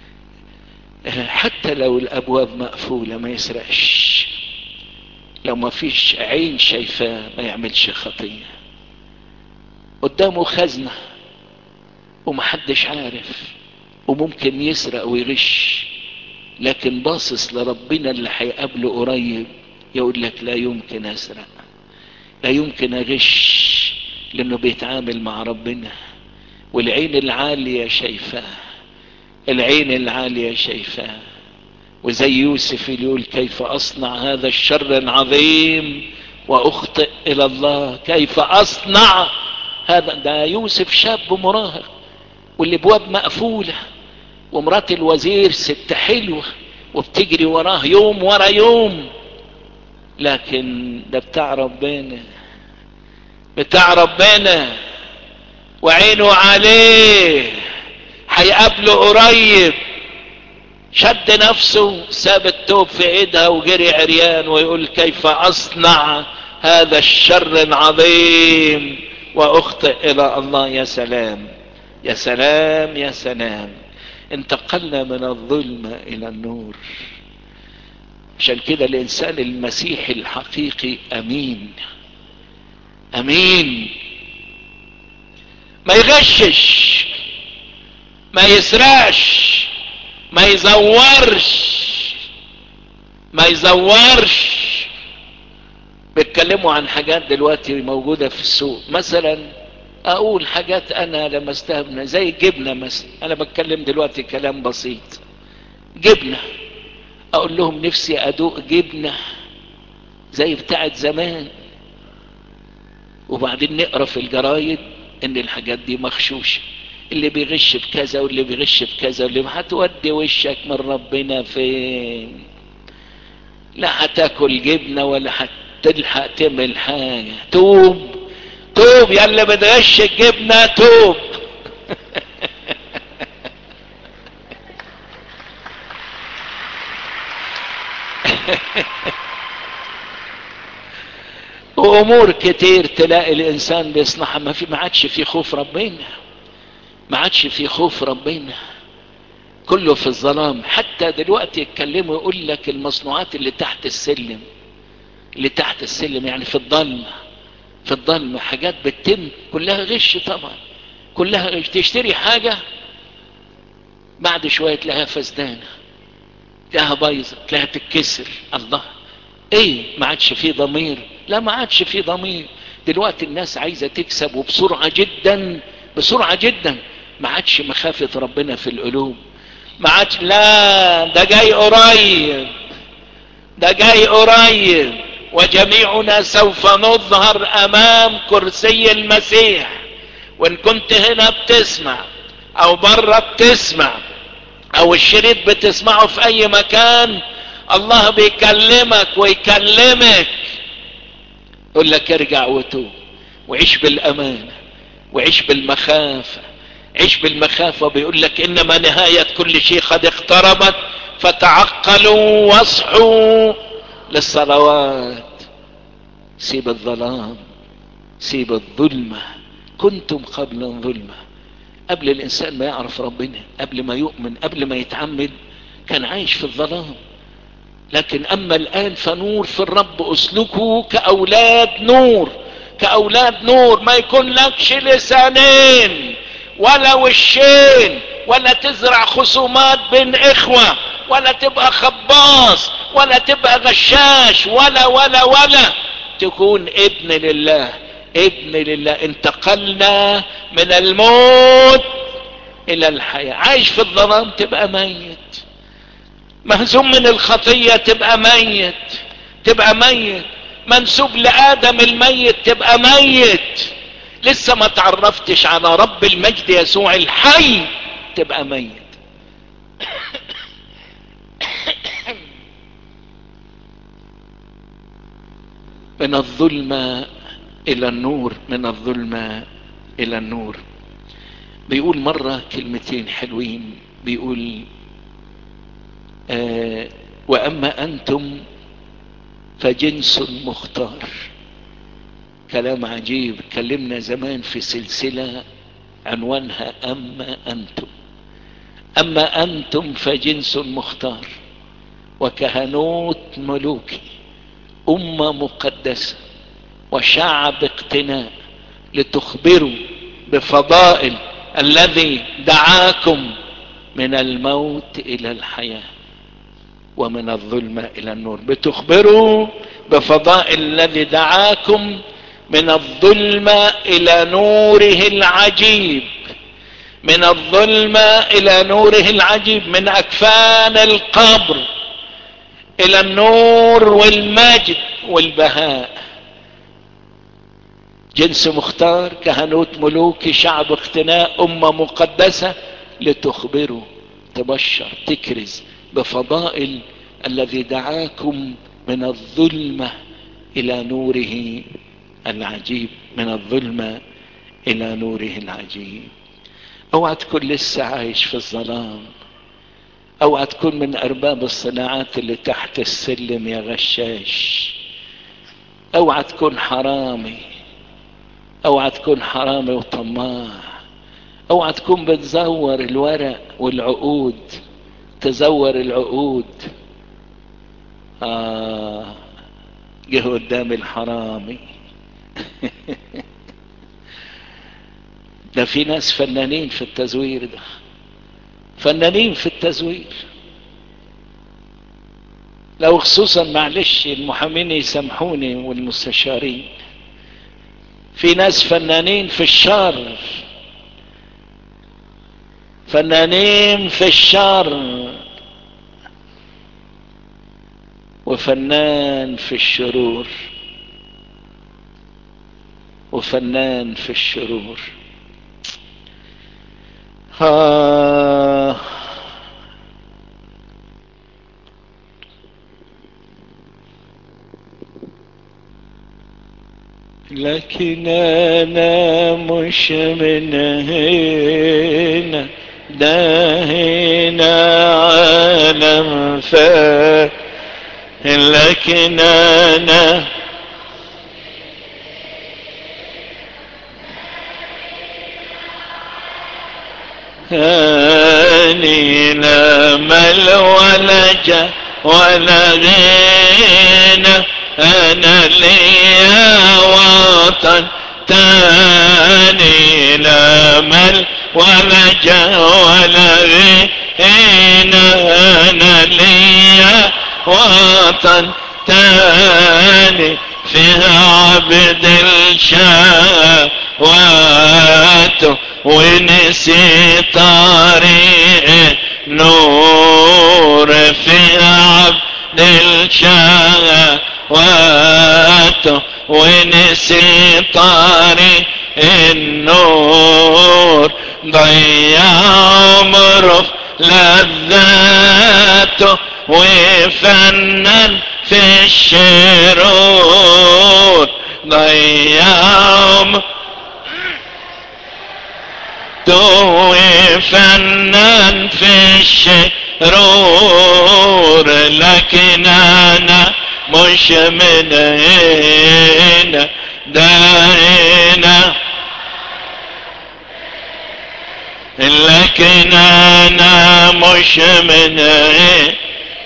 حتى لو الابواب مقفولة ما يسرقش لو ما فيش عين شايفاه ما يعملش خطية قدامه خزنة ومحدش عارف وممكن يسرق ويغش لكن باصص لربنا اللي هيقابله قريب يقول لك لا يمكن اسرق لا يمكن اغش لانه بيتعامل مع ربنا والعين العالية شايفاه العين العالية شايفاه وزي يوسف يقول كيف اصنع هذا الشر العظيم واخطئ الى الله كيف اصنع هذا ده يوسف شاب مراهق والابواب مقفولة ومرات الوزير ست حلوة وبتجري وراه يوم ورا يوم لكن ده بتاع ربنا بتاع ربنا وعينه عليه هيقابله قريب شد نفسه ساب التوب في ايدها وجري عريان ويقول كيف اصنع هذا الشر العظيم واخطئ الى الله يا سلام يا سلام يا سلام انتقلنا من الظلمة الى النور عشان كده الانسان المسيحي الحقيقي امين امين ما يغشش ما يسرقش ما يزورش ما يزورش بيتكلموا عن حاجات دلوقتي موجودة في السوق مثلا اقول حاجات انا لمستها من زي الجبنة مثلا انا بتكلم دلوقتي كلام بسيط جبنة اقول لهم نفسي ادوق جبنة زي بتاعت زمان وبعدين نقرا في الجرايد ان الحاجات دي مغشوشة اللي بيغش بكذا واللي بيغش بكذا واللي هتودي وشك من ربنا فين لا هتاكل جبنة ولا هتلحق تعمل حاجة توب توب يا اللي بتغش الجبنة توب وامور كتير تلاقي الانسان بيصنعها ما في ما عادش في خوف ربنا ما عادش في خوف ربنا كله في الظلام حتى دلوقتي يتكلموا يقول لك المصنوعات اللي تحت السلم اللي تحت السلم يعني في الضلمة في الضلمة حاجات بتتم كلها غش طبعا كلها غش تشتري حاجة بعد شوية تلاقيها فسدانة تلاقيها بايظة تلاقيها تتكسر الله ايه ما عادش فيه ضمير لا ما عادش فيه ضمير دلوقتي الناس عايزة تكسب وبسرعة جدا بسرعة جدا ما عادش مخافة ربنا في القلوب ما عادش لا ده جاي قريب ده جاي قريب وجميعنا سوف نظهر امام كرسي المسيح وان كنت هنا بتسمع او بره بتسمع او الشريط بتسمعه في اي مكان الله بيكلمك ويكلمك يقول لك ارجع وتوب وعيش بالامانه وعيش بالمخافه عيش بالمخافه بيقول لك انما نهايه كل شيء قد اقتربت فتعقلوا واصحوا للصلوات سيب الظلام سيب الظلمه كنتم قبل ظلمه قبل الانسان ما يعرف ربنا قبل ما يؤمن قبل ما يتعمد كان عايش في الظلام لكن اما الان فنور في الرب اسلكوا كاولاد نور كاولاد نور ما يكون لكش لسانين ولا وشين ولا تزرع خصومات بين اخوة ولا تبقى خباص ولا تبقى غشاش ولا ولا ولا تكون ابن لله ابن لله انتقلنا من الموت الى الحياة عايش في الظلام تبقى ميت مهزوم من الخطية تبقى ميت تبقى ميت منسوب لآدم الميت تبقى ميت لسه ما تعرفتش على رب المجد يسوع الحي تبقى ميت من الظلمة الى النور من الظلمة الى النور بيقول مرة كلمتين حلوين بيقول آه واما انتم فجنس مختار كلام عجيب كلمنا زمان في سلسلة عنوانها اما انتم اما انتم فجنس مختار وكهنوت ملوكي امة مقدسة وشعب اقتناء لتخبروا بفضائل الذي دعاكم من الموت الى الحياه ومن الظلمة الى النور بتخبروا بفضائل الذي دعاكم من الظلمة الى نوره العجيب من الظلمة الى نوره العجيب من اكفان القبر الى النور والمجد والبهاء جنس مختار كهنوت ملوكي شعب اقتناء امة مقدسة لتخبروا تبشر تكرز بفضائل الذي دعاكم من الظلمة الى نوره العجيب من الظلمة الى نوره العجيب اوعى تكون لسه عايش في الظلام اوعى تكون من ارباب الصناعات اللي تحت السلم يا غشاش اوعى تكون حرامي اوعى تكون حرامي وطماع اوعى تكون بتزور الورق والعقود تزور العقود آه جه قدام الحرامي ده في ناس فنانين في التزوير ده فنانين في التزوير لو خصوصا معلش المحامين يسامحوني والمستشارين في ناس فنانين في الشر فنانين في الشر وفنان في الشرور وفنان في الشرور آه لكن انا مش من هنا ده هنا عالم ف لكن انا هاني لا مل ولا جا ولا غنى انا ليا وطن تاني لا مل ولا جا ولا غنى انا ليا وطن تاني فيها عبد الشهوات ونسي طريق نور فيها عبد الشهوات ونسي طريق النور ضيع عمره لذاته وفنن في الشرور ضيع عمره فنان في الشرور لكن انا مش من هنا داينا لكن انا مش من هنا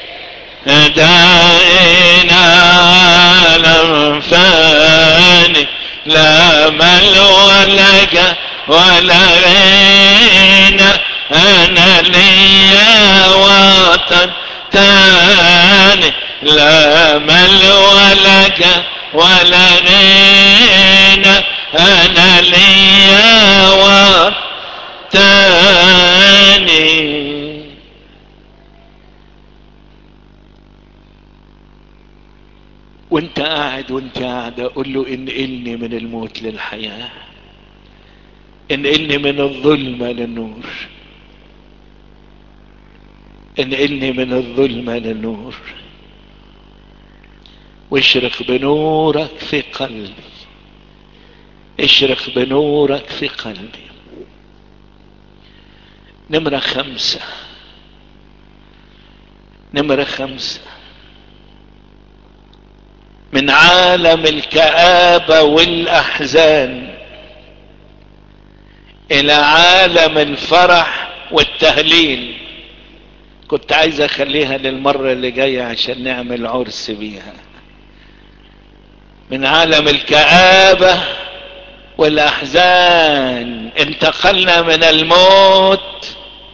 داينا لم فاني لا مل ولا جا ولا غنى انا ليا وطن تاني لا مل ولا جا ولا غنى انا ليا وطن تاني وانت قاعد وانت قاعد اقول له انقلني من الموت للحياة انقلني من الظلمة للنور انقلني من الظلمة للنور واشرق بنورك في قلبي اشرق بنورك في قلبي نمرة خمسة نمرة خمسة من عالم الكآبة والأحزان إلى عالم الفرح والتهليل كنت عايز أخليها للمرة اللي جاية عشان نعمل عرس بيها من عالم الكآبة والأحزان انتقلنا من الموت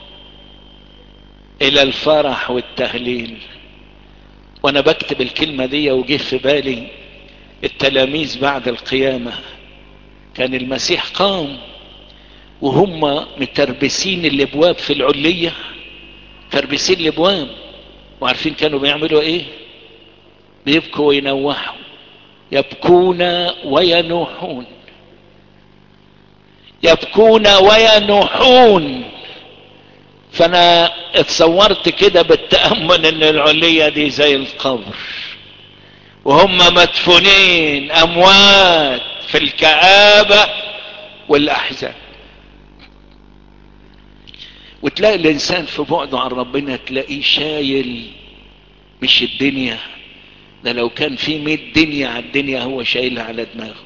إلى الفرح والتهليل وانا بكتب الكلمة دي وجه في بالي التلاميذ بعد القيامة كان المسيح قام وهم متربسين الابواب في العلية تربسين الابواب وعارفين كانوا بيعملوا ايه بيبكوا وينوحوا يبكون وينوحون يبكون وينوحون فانا اتصورت كده بالتأمل ان العلية دي زي القبر وهم مدفونين اموات في الكآبة والاحزان وتلاقي الانسان في بعده عن ربنا تلاقيه شايل مش الدنيا ده لو كان في مية دنيا على الدنيا هو شايلها على دماغه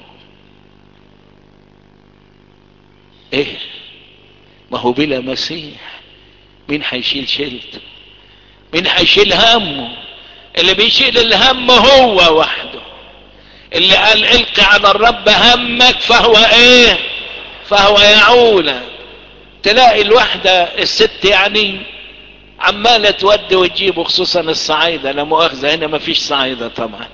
ايه ما هو بلا مسيح مين هيشيل شيلته مين هيشيل همه اللي بيشيل الهم هو وحده اللي قال القي على الرب همك فهو ايه فهو يعولك تلاقي الواحدة الست يعني عمالة تودي وتجيب خصوصا الصعايدة لا مؤاخذة هنا ما فيش صعايدة طبعا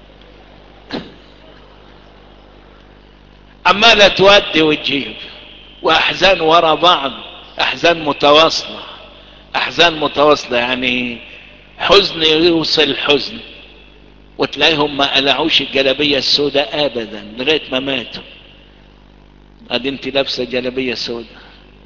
عمالة تودي وتجيب واحزان ورا بعض احزان متواصلة احزان متواصلة يعني حزن يوصل حزن وتلاقيهم ما قلعوش الجلابية السوداء ابدا لغاية ما ماتوا ادي انت لابسة جلابية سوداء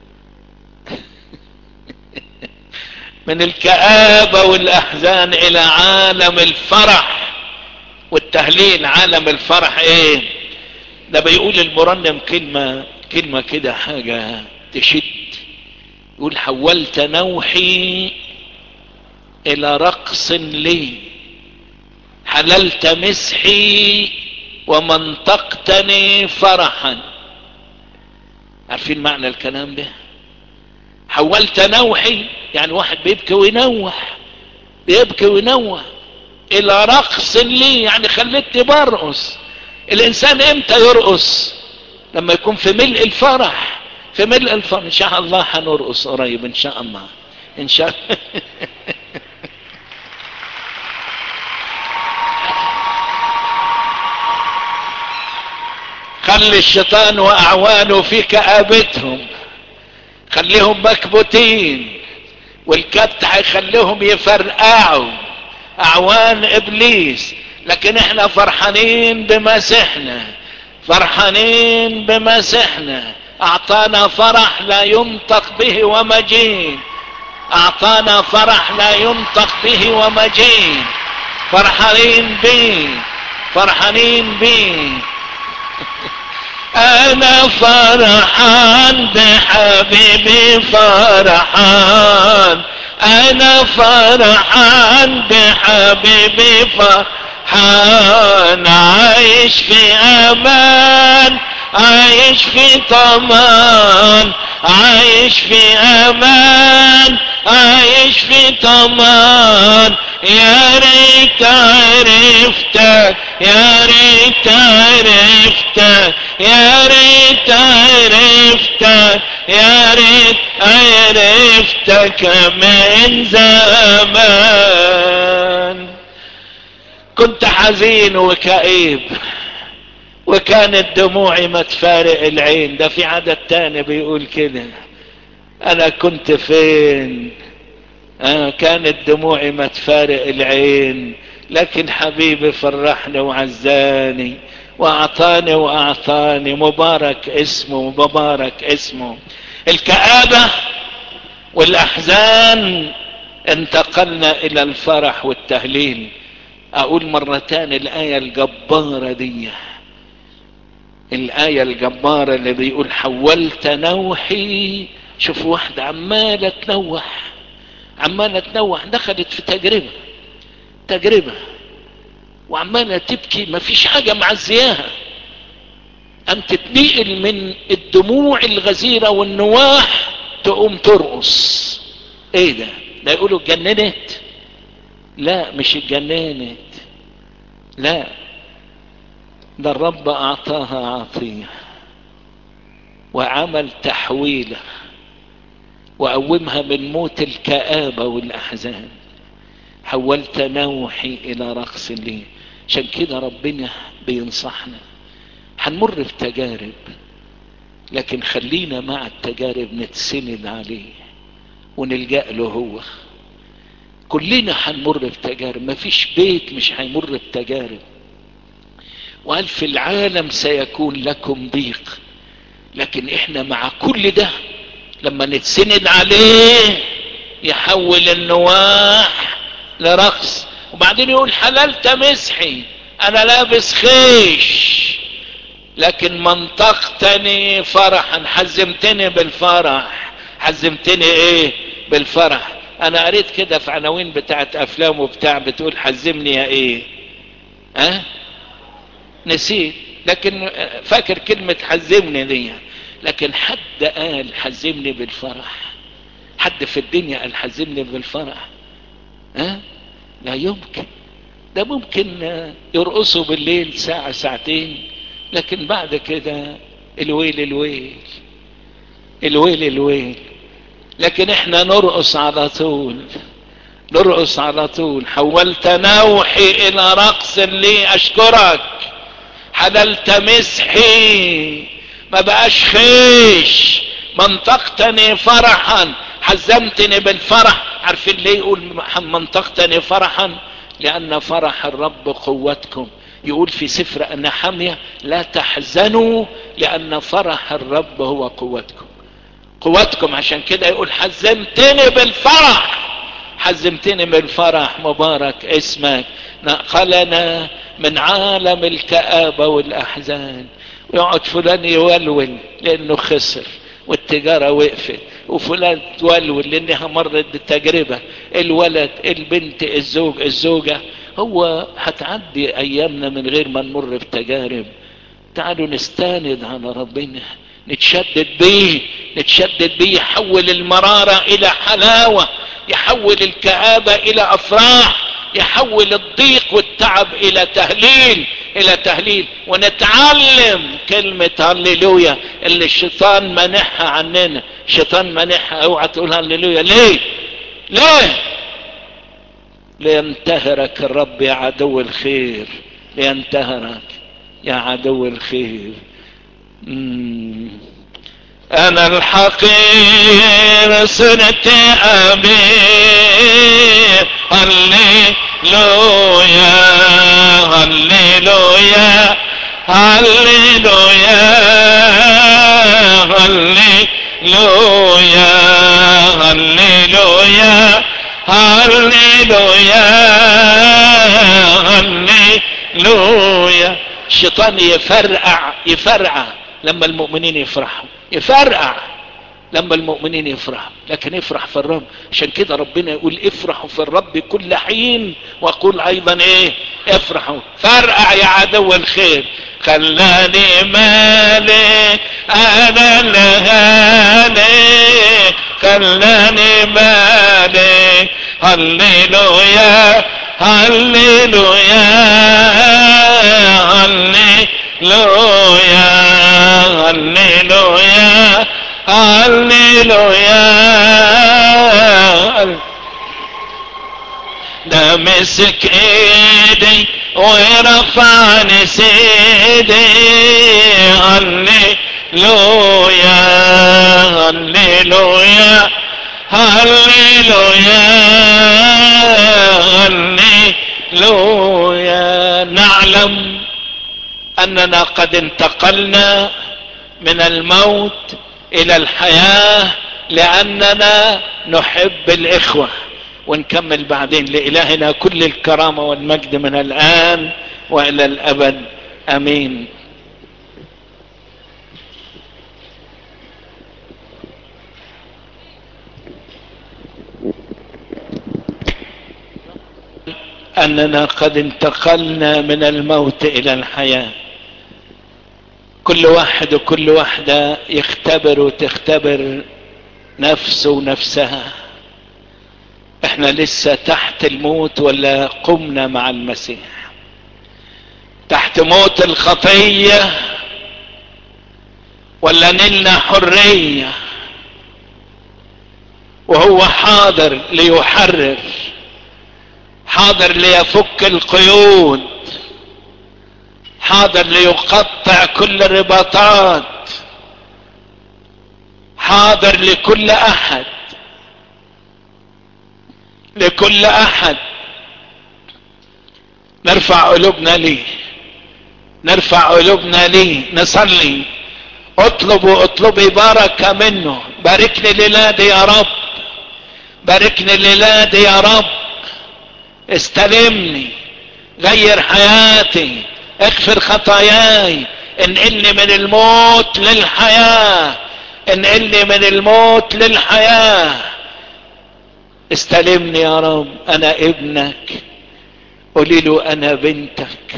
من الكآبة والاحزان الى عالم الفرح والتهليل عالم الفرح ايه ده بيقول المرنم كلمة كلمة كده حاجة تشد يقول حولت نوحي الى رقص لي حللت مسحي ومنطقتني فرحا عارفين معنى الكلام ده حولت نوحي يعني واحد بيبكي وينوح بيبكي وينوح الى رقص لي يعني خلتني برقص الانسان امتى يرقص لما يكون في ملء الفرح في ملء الفرح ان شاء الله هنرقص قريب ان شاء الله ان شاء الله خلي الشيطان واعوانه في كآبتهم خليهم مكبوتين والكبت هيخليهم يفرقعوا اعوان ابليس لكن احنا فرحانين بمسيحنا فرحانين بمسيحنا اعطانا فرح لا ينطق به ومجين اعطانا فرح لا ينطق به ومجين فرحانين به فرحانين به انا فرحان بحبيبي فرحان انا فرحان بحبيبي فرحان عايش في امان عايش في طمان عايش في امان عايش في طمان يا ريت عرفتك يا ريت عرفتك يا ريت عرفتك يا ريت عرفتك من زمان كنت حزين وكئيب وكانت دموعي ما تفارق العين ده في عدد تاني بيقول كده انا كنت فين انا كانت دموعي ما تفارق العين لكن حبيبي فرحني وعزاني واعطاني واعطاني مبارك اسمه مبارك اسمه الكآبة والاحزان انتقلنا الى الفرح والتهليل اقول مرتان الاية الجبارة دي الآية الجبارة اللي بيقول حولت نوحي شوف واحدة عمالة تنوح عمالة تنوح دخلت في تجربة تجربة وعمالة تبكي مفيش حاجة معزياها أن تتنقل من الدموع الغزيرة والنواح تقوم ترقص ايه ده ده يقولوا اتجننت لا مش اتجننت لا ده الرب اعطاها عطية وعمل تحويله وقومها من موت الكآبة والاحزان حولت نوحي الى رقص لي عشان كده ربنا بينصحنا هنمر في تجارب لكن خلينا مع التجارب نتسند عليه ونلجأ له هو كلنا هنمر بتجارب مفيش بيت مش هيمر بتجارب وقال في العالم سيكون لكم ضيق لكن احنا مع كل ده لما نتسند عليه يحول النواح لرقص وبعدين يقول حللت مسحي انا لابس خيش لكن منطقتني فرحا حزمتني بالفرح حزمتني ايه بالفرح انا قريت كده في عناوين بتاعت افلام وبتاع بتقول حزمني يا ايه ها أه؟ نسيت لكن فاكر كلمة حزمني دي لكن حد قال حزمني بالفرح حد في الدنيا قال حزمني بالفرح ها أه؟ لا يمكن ده ممكن يرقصوا بالليل ساعة ساعتين لكن بعد كده الويل الويل الويل الويل لكن احنا نرقص على طول نرقص على طول حولت نوحي الى رقص لي اشكرك حللت مسحي ما بقاش خيش منطقتني فرحا حزمتني بالفرح عارفين ليه يقول منطقتني فرحا لان فرح الرب قوتكم يقول في سفر أن حمية لا تحزنوا لأن فرح الرب هو قوتكم قوتكم عشان كده يقول حزمتني بالفرح حزمتني بالفرح مبارك اسمك نقلنا من عالم الكآبة والأحزان ويقعد فلان يولول لأنه خسر والتجارة وقفت وفلان تولول لأنها مرت بالتجربة الولد البنت الزوج الزوجة هو هتعدي ايامنا من غير ما نمر بتجارب تعالوا نستند على ربنا نتشدد بيه نتشدد بيه يحول المرارة الى حلاوة يحول الكآبة الى افراح يحول الضيق والتعب الى تهليل الى تهليل ونتعلم كلمة هللويا اللي الشيطان منحها عننا الشيطان منحها اوعى تقول هللويا ليه ليه لينتهرك الرب يا عدو الخير لينتهرك يا عدو الخير مم. انا الحقير صرت امير هللويا هللويا هللويا هللويا هللويا هللويا هللويا الشيطان يفرقع يفرقع لما المؤمنين يفرحوا يفرقع لما المؤمنين يفرحوا لكن افرح في الرب عشان كده ربنا يقول افرحوا في الرب كل حين واقول ايضا ايه افرحوا فرقع يا عدو الخير خلاني مالك انا لهالك خلاني مالك هللويا هللويا هللويا هللويا هللويا ده مسك ايدي ورفعني سيدي هللويا هللويا هللويا هللويا نعلم اننا قد انتقلنا من الموت الى الحياة لاننا نحب الاخوة ونكمل بعدين لالهنا كل الكرامة والمجد من الان والى الابد امين اننا قد انتقلنا من الموت الى الحياه كل واحد وكل واحدة يختبر وتختبر نفسه ونفسها احنا لسه تحت الموت ولا قمنا مع المسيح تحت موت الخطية ولا نلنا حرية وهو حاضر ليحرر حاضر ليفك القيود حاضر ليقطع كل الرباطات حاضر لكل احد لكل احد نرفع قلوبنا ليه نرفع قلوبنا ليه نصلي اطلب واطلبي بركة منه باركني للادي يا رب باركني للادي يا رب استلمني غير حياتي اغفر خطاياي انقلني من الموت للحياة انقلني من الموت للحياة استلمني يا رب انا ابنك قولي له انا بنتك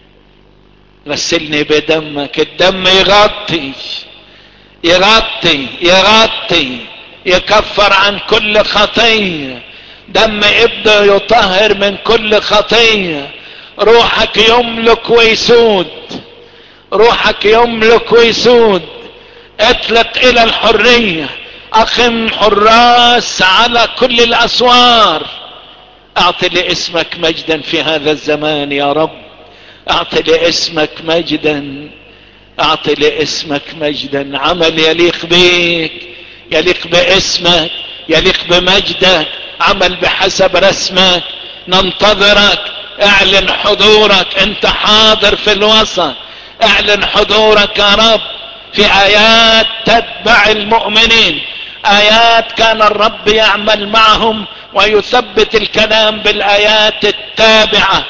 غسلني بدمك الدم يغطي يغطي يغطي يكفر عن كل خطية دم ابنه يطهر من كل خطيه روحك يملك ويسود روحك يملك ويسود اطلق الى الحرية اقم حراس على كل الاسوار اعطي لاسمك مجدا في هذا الزمان يا رب اعطي لاسمك مجدا اعطي لاسمك مجدا عمل يليق بيك يليق باسمك يليق بمجدك عمل بحسب رسمك ننتظرك اعلن حضورك انت حاضر في الوسط اعلن حضورك يا رب في ايات تتبع المؤمنين ايات كان الرب يعمل معهم ويثبت الكلام بالايات التابعة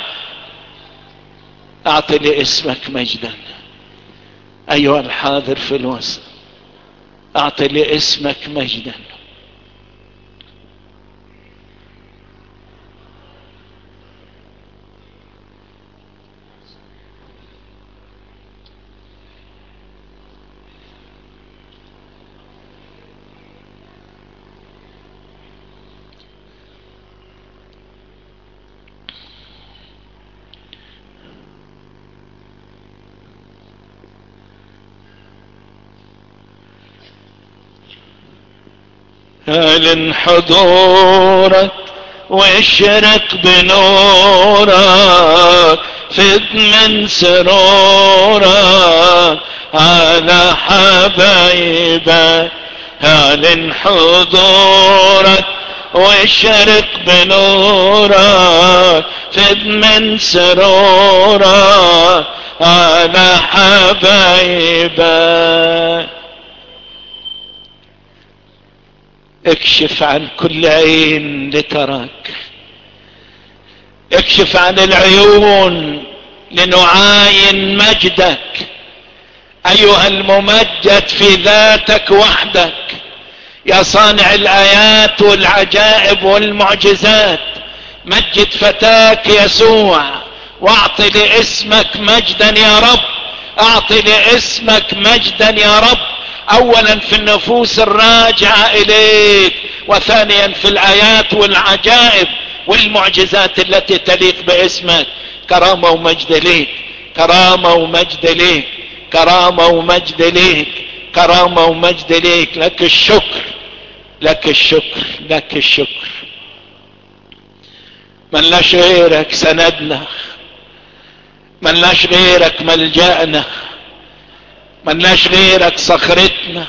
اعطي لاسمك مجدا ايها الحاضر في الوسط اعطي لاسمك مجدا اعلن حضورك واشرق بنورك فد من سرورك على حبايبك اعلن حضورك واشرق بنورك فد من سرورك على حبايبك اكشف عن كل عين لتراك اكشف عن العيون لنعاين مجدك ايها الممجد في ذاتك وحدك يا صانع الايات والعجائب والمعجزات مجد فتاك يسوع واعط لاسمك مجدا يا رب اعطي لاسمك مجدا يا رب اولا في النفوس الراجعة اليك وثانيا في الايات والعجائب والمعجزات التي تليق باسمك كرامة ومجد ليك كرامة ومجد ليك كرامة ومجد ليك كرامة ومجد ليك لك الشكر لك الشكر لك الشكر من لاش غيرك سندنا من لاش غيرك ملجأنا من لاش غيرك صخرتنا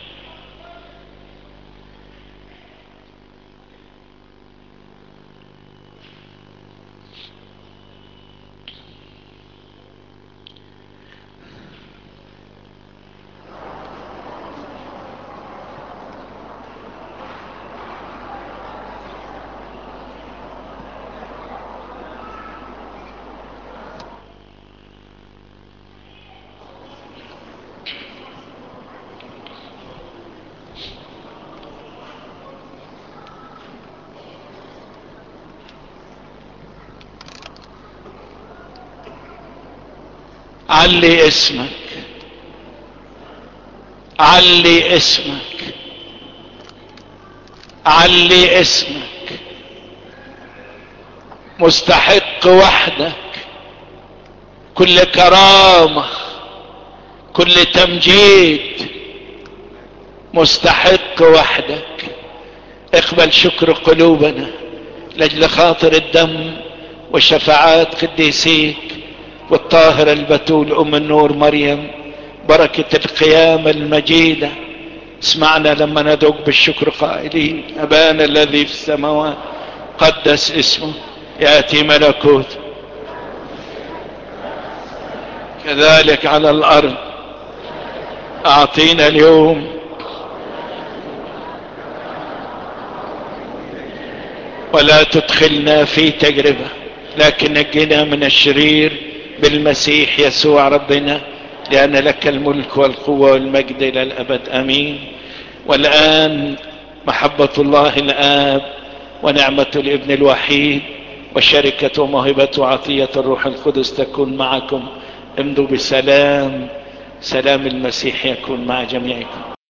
علي اسمك علي اسمك علي اسمك مستحق وحدك كل كرامة كل تمجيد مستحق وحدك اقبل شكر قلوبنا لاجل خاطر الدم وشفاعات قديسيك والطاهر البتول ام النور مريم بركة القيامة المجيدة اسمعنا لما ندعوك بالشكر قائلين ابانا الذي في السماوات قدس اسمه ياتي ملكوت كذلك على الارض اعطينا اليوم ولا تدخلنا في تجربة لكن نجنا من الشرير بالمسيح يسوع ربنا لأن لك الملك والقوة والمجد إلى الأبد أمين والآن محبة الله الآب ونعمة الابن الوحيد وشركة وموهبة وعطية الروح القدس تكون معكم امضوا بسلام سلام المسيح يكون مع جميعكم